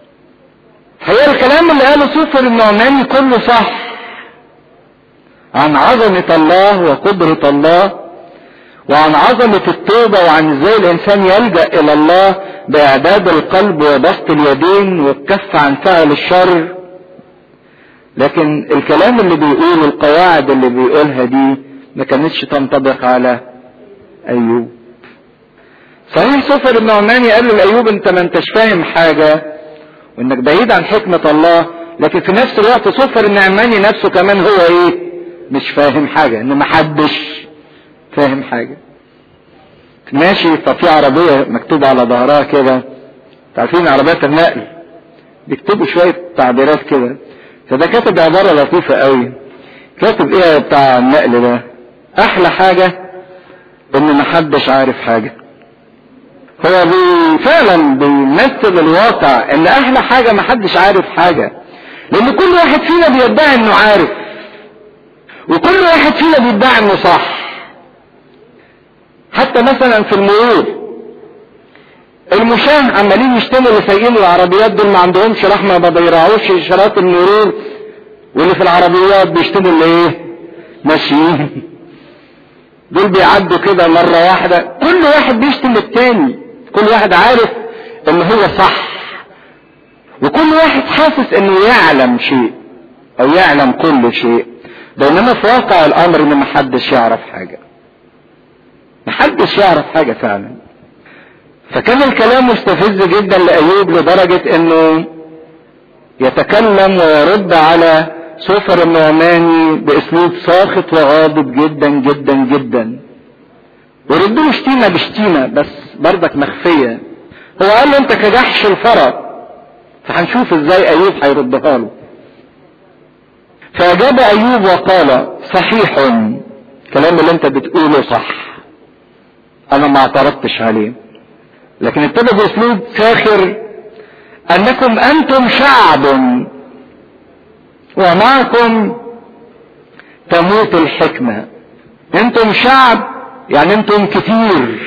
هي الكلام اللي قاله سفر النعماني كله صح عن عظمة الله وقدرة الله وعن عظمة التوبة وعن ازاي الانسان يلجأ الى الله باعداد القلب وبسط اليدين والكف عن فعل الشر لكن الكلام اللي بيقوله القواعد اللي بيقولها دي ما كانتش تنطبق على ايوب صحيح سفر النعماني قال لايوب انت ما انتش فاهم حاجة وانك بعيد عن حكمة الله لكن في نفس الوقت سفر النعماني نفسه كمان هو ايه مش فاهم حاجة ان محدش فاهم حاجة ماشي ففي عربية مكتوب على ظهرها كده عارفين عربيات النقل بيكتبوا شوية تعبيرات كده فده كاتب عبارة لطيفة قوي كاتب ايه بتاع النقل ده احلى حاجة ان محدش عارف حاجة هو بي فعلا بيمثل الواقع ان احلى حاجة محدش عارف حاجة لان كل واحد فينا بيدعي انه عارف وكل واحد فينا بيدعي انه صح حتى مثلا في المرور المشاه عمالين يشتموا اللي سايقين العربيات دول ما عندهمش رحمه ما بيراعوش اشارات المرور واللي في العربيات بيشتموا اللي ايه ماشيين دول بيعدوا كده مره واحده كل واحد بيشتم التاني كل واحد عارف ان هو صح وكل واحد حاسس انه يعلم شيء او يعلم كل شيء بينما في واقع الامر ان محدش يعرف حاجه محدش يعرف حاجة فعلا فكان الكلام مستفز جدا لأيوب لدرجة انه يتكلم ويرد على سفر النعماني باسلوب ساخط وغاضب جدا جدا جدا ويرد له شتيمة بشتيمة بس بردك مخفية هو قال له انت كجحش الفرى فهنشوف ازاي ايوب هيردها له فاجاب ايوب وقال صحيح الكلام اللي انت بتقوله صح انا ما اعترضتش عليه لكن ابتدى باسلوب ساخر انكم انتم شعب ومعكم تموت الحكمة انتم شعب يعني انتم كتير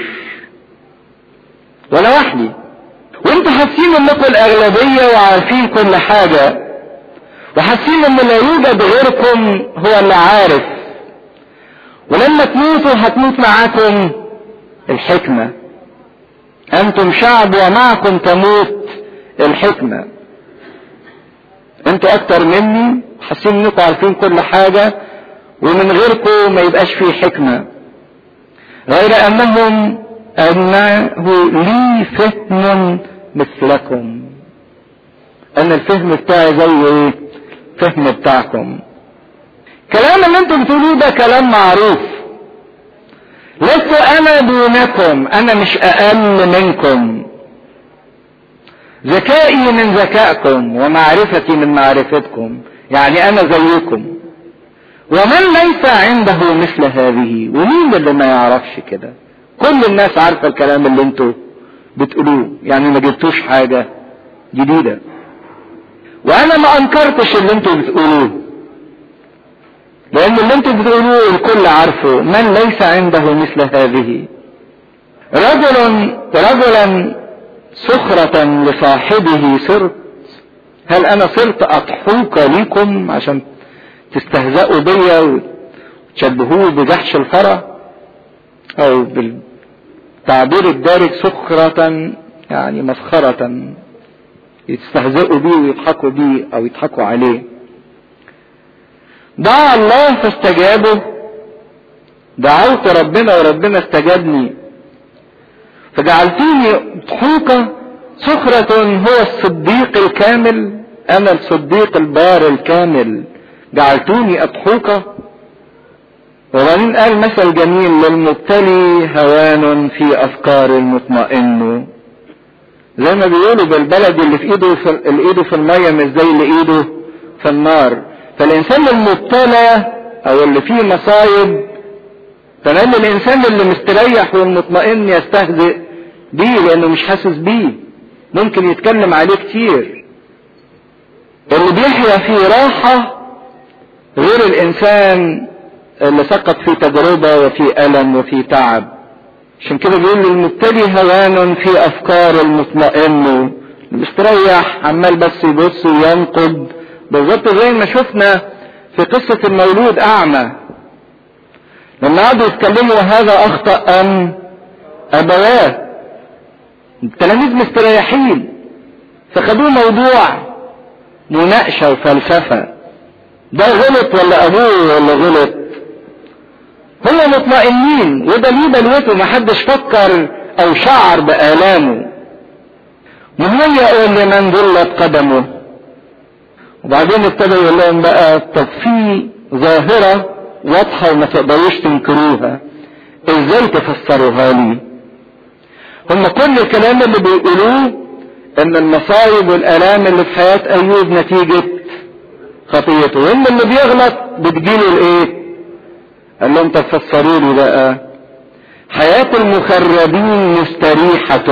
ولا وحدي وانتم حاسين انكم الاغلبية وعارفين كل حاجة وحاسين ان لا يوجد غيركم هو اللي عارف ولما تموتوا هتموت معاكم الحكمة انتم شعب ومعكم تموت الحكمة انتوا اكتر مني حاسين انكم عارفين كل حاجة ومن غيركم ما يبقاش فيه حكمة غير انهم انه لي فهم مثلكم ان الفهم بتاعي زي ايه فهم بتاعكم كلام اللي انتم بتقولوه ده كلام معروف لست انا دونكم انا مش اقل منكم ذكائي من ذكائكم ومعرفتي من معرفتكم يعني انا زيكم ومن ليس عنده مثل هذه ومين اللي ما يعرفش كده كل الناس عارفة الكلام اللي انتوا بتقولوه يعني ما جبتوش حاجة جديدة وانا ما انكرتش اللي انتوا بتقولوه لان اللي انتوا بتقولوه الكل عارفه من ليس عنده مثل هذه رجل رجلا سخرة لصاحبه صرت هل انا صرت اضحوك ليكم عشان تستهزئوا بيا وتشبهوه بجحش الفرع او بالتعبير الدارج سخرة يعني مسخرة يستهزئوا بيه ويضحكوا بيه او يضحكوا عليه دعا الله فاستجابه دعوت ربنا وربنا استجابني فجعلتوني ضحوكة سخرة هو الصديق الكامل انا الصديق البار الكامل جعلتوني اضحوكة وبعدين قال مثل جميل للمبتلي هوان في افكار المطمئن زي ما بيقولوا بالبلد اللي في ايده في الايده في الميه مش زي اللي ايده في النار فالانسان المبتلى او اللي فيه مصايب تمام الانسان اللي مستريح والمطمئن يستهزئ بيه لانه مش حاسس بيه ممكن يتكلم عليه كتير اللي بيحيا في راحة غير الانسان اللي سقط في تجربة وفي ألم وفي تعب عشان كده بيقول المبتلي هوان في افكار المطمئن مستريح عمال بس يبص وينقد بالظبط زي ما شفنا في قصة المولود اعمى لما قعدوا يتكلموا هذا اخطأ ام ابواه التلاميذ مستريحين فخدوه موضوع مناقشة وفلسفة ده غلط ولا ابوه ولا غلط هم مطمئنين وده ليه بلوته محدش فكر او شعر بآلامه مهيأ لمن ذلت قدمه وبعدين ابتدى يقول لهم بقى طب في ظاهرة واضحة وما تقدروش تنكروها ازاي تفسروها لي هم كل الكلام اللي بيقولوه ان المصايب والالام اللي في حياة ايوب نتيجة خطيته وان اللي بيغلط بتجيله الايه قال لهم طب فسروا لي بقى حياة المخربين مستريحة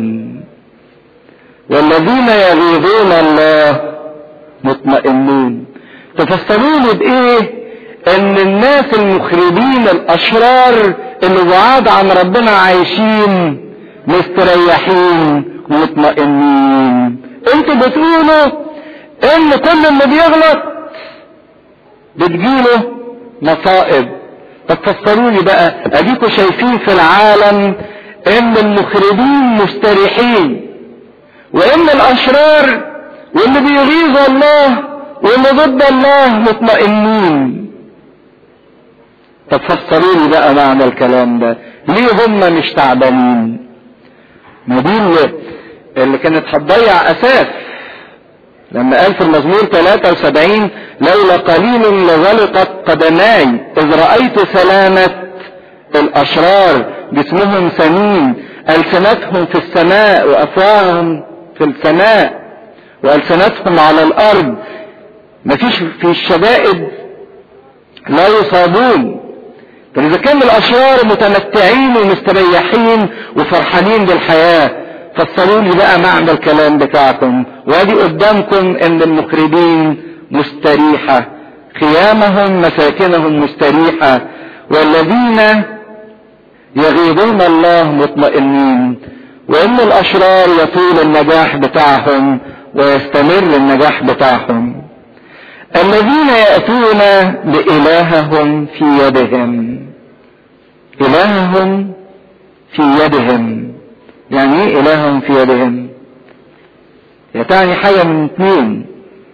والذين يغيظون الله مطمئنون تفسروا لي بايه ان الناس المخربين الاشرار اللي بعاد عن ربنا عايشين مستريحين ومطمئنين انتوا بتقولوا ان كل اللي بيغلط بتجيله مصائب طب فسروا لي بقى اديكوا شايفين في العالم ان المخربين مستريحين وان الاشرار واللي بيغيظ الله واللي ضد الله مطمئنين طب فسروا لي بقى معنى الكلام ده ليه هم مش تعبانين ما دي اللي, اللي كانت هتضيع اساس لما قال في المزمور 73 لولا قليل لغلقت قدماي اذ رأيت سلامة الاشرار جسمهم سمين السنتهم في السماء وافواههم في السماء والسنتهم على الارض مفيش في الشدائد لا يصابون فإذا كان الأشرار متمتعين ومستريحين وفرحانين بالحياة فسروا لي بقى معنى الكلام بتاعكم وادي قدامكم ان المخربين مستريحة خيامهم مساكنهم مستريحة والذين يغيظون الله مطمئنين وان الاشرار يطول النجاح بتاعهم ويستمر النجاح بتاعهم الذين يأتون بإلههم في يدهم إلههم في يدهم يعني ايه إلههم في يدهم يتعني حاجة من اتنين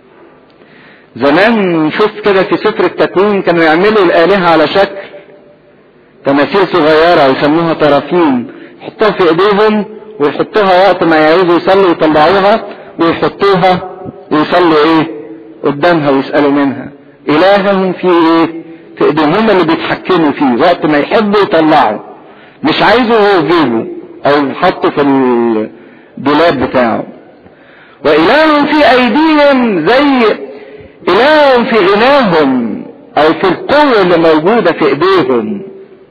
زمان نشوف كده في سفر التكوين كانوا يعملوا الآلهة على شكل تماثيل صغيرة يسموها طرافين يحطوها في ايديهم ويحطوها وقت ما يعوزوا يصلوا يطلعوها ويحطوها ويصلوا ايه قدامها ويسألوا منها إلههم في ايه في ايديهم هم اللي بيتحكموا فيه وقت ما يحبوا يطلعوا مش عايزه هو في جيبه او يحطه في الدولاب بتاعه وإلههم في أيديهم زي إلههم في غناهم أو في القوة اللي موجودة في إيديهم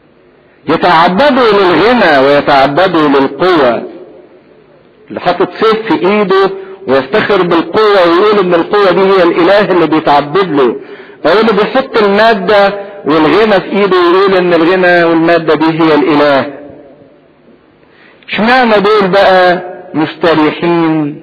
يتعبدوا للغنى ويتعبدوا للقوة اللي حاطط سيف في إيده ويفتخر بالقوة ويقول إن القوة دي هي الإله اللي بيتعبد له أو اللي بيحط المادة والغنى في إيده ويقول إن الغنى والمادة دي هي الإله اشمعنى دول بقى مستريحين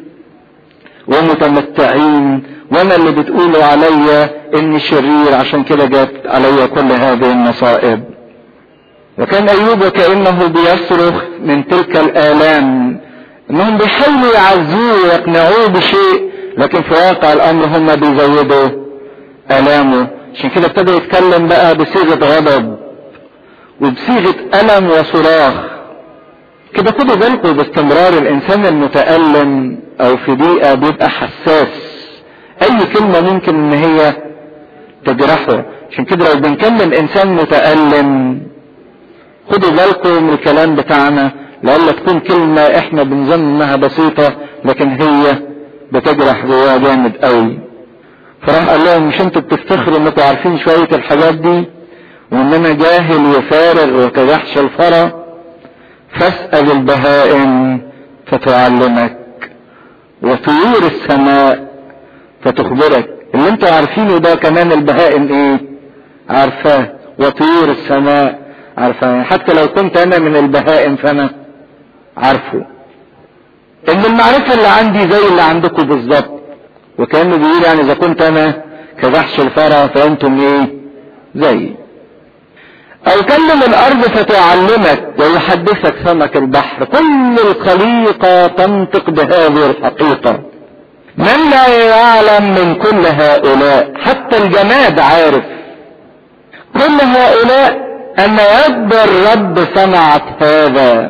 ومتمتعين وانا اللي بتقولوا عليا اني شرير عشان كده جات عليا كل هذه المصائب وكان ايوب وكانه بيصرخ من تلك الالام انهم بيحاولوا يعزوه ويقنعوه بشيء لكن في واقع الامر هم بيزودوا الامه عشان كده ابتدى يتكلم بقى بصيغه غضب وبصيغه الم وصراخ كده خدوا بالكم باستمرار الانسان المتألم او في ضيقة بيبقى حساس اي كلمة ممكن ان هي تجرحه عشان كده لو بنكلم انسان متألم خدوا بالكم من الكلام بتاعنا لألا تكون كلمة احنا بنظن انها بسيطة لكن هي بتجرح جواه جامد قوي فراح قال لهم مش انتوا بتفتخروا انكم عارفين شوية الحاجات دي وان انا جاهل وفارغ وكجحش الفرا فاسأل البهائم فتعلمك وطيور السماء فتخبرك اللي انتوا عارفينه ده كمان البهائم ايه عارفاه وطيور السماء عارفاه حتى لو كنت انا من البهائم فانا عارفه ان المعرفة اللي عندي زي اللي عندكم بالظبط وكانه بيقول يعني اذا كنت انا كجحش الفرا فانتم ايه زيي او كلم الارض فتعلمك ويحدثك سمك البحر كل الخليقة تنطق بهذه الحقيقة من لا يعلم من كل هؤلاء حتى الجماد عارف كل هؤلاء ان يد الرب صنعت هذا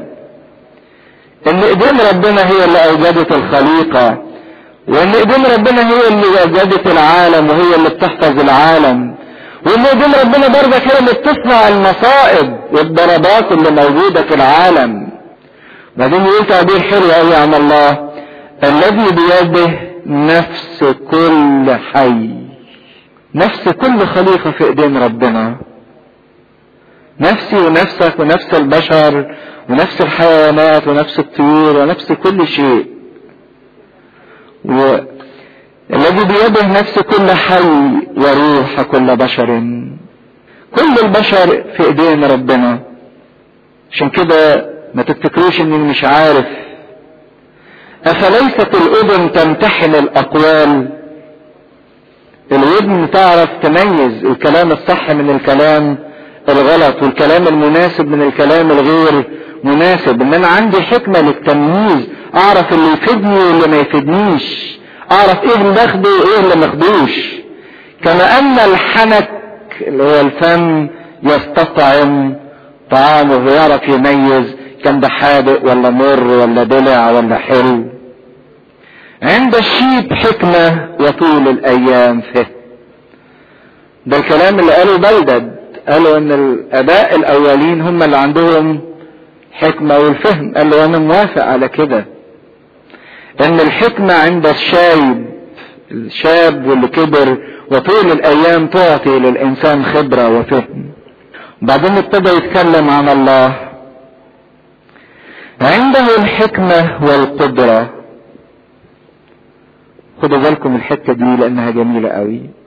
ان ايدين ربنا هي اللي اوجدت الخليقة وان ايدين ربنا هي اللي اوجدت العالم وهي اللي بتحفظ العالم وان ايدين ربنا برضك هي اللي بتصنع المصائب والضربات اللي موجودة في العالم بعدين يقول تعبير حلو قوي عن الله الذي بيده نفس كل حي نفس كل خليقة في ايدين ربنا نفسي ونفسك ونفس البشر ونفس الحيوانات ونفس الطيور ونفس كل شيء و... الذي بيده نفس كل حي وروح كل بشر كل البشر في ايدين ربنا عشان كده ما تفتكروش اني مش عارف افليست الاذن تمتحن الاقوال الودن تعرف تميز الكلام الصح من الكلام الغلط والكلام المناسب من الكلام الغير مناسب ان انا عندي حكمة للتمييز اعرف اللي يفيدني واللي ما يفيدنيش اعرف ايه اللي باخده وايه اللي ماخدوش كما ان الحنك اللي هو الفم يستطعم طعامه ويعرف يميز كان ده حادق ولا مر ولا دلع ولا حلو عند الشيب حكمة وطول الايام فهم ده الكلام اللي قاله بلدد قالوا ان الاباء الاولين هم اللي عندهم حكمة والفهم قال له انا موافق على كده ان الحكمة عند الشايب الشاب واللي كبر وطول الايام تعطي للانسان خبرة وفهم بعدين ابتدى يتكلم عن الله عنده الحكمة والقدرة خدوا بالكم الحتة دي لأنها جميلة قوي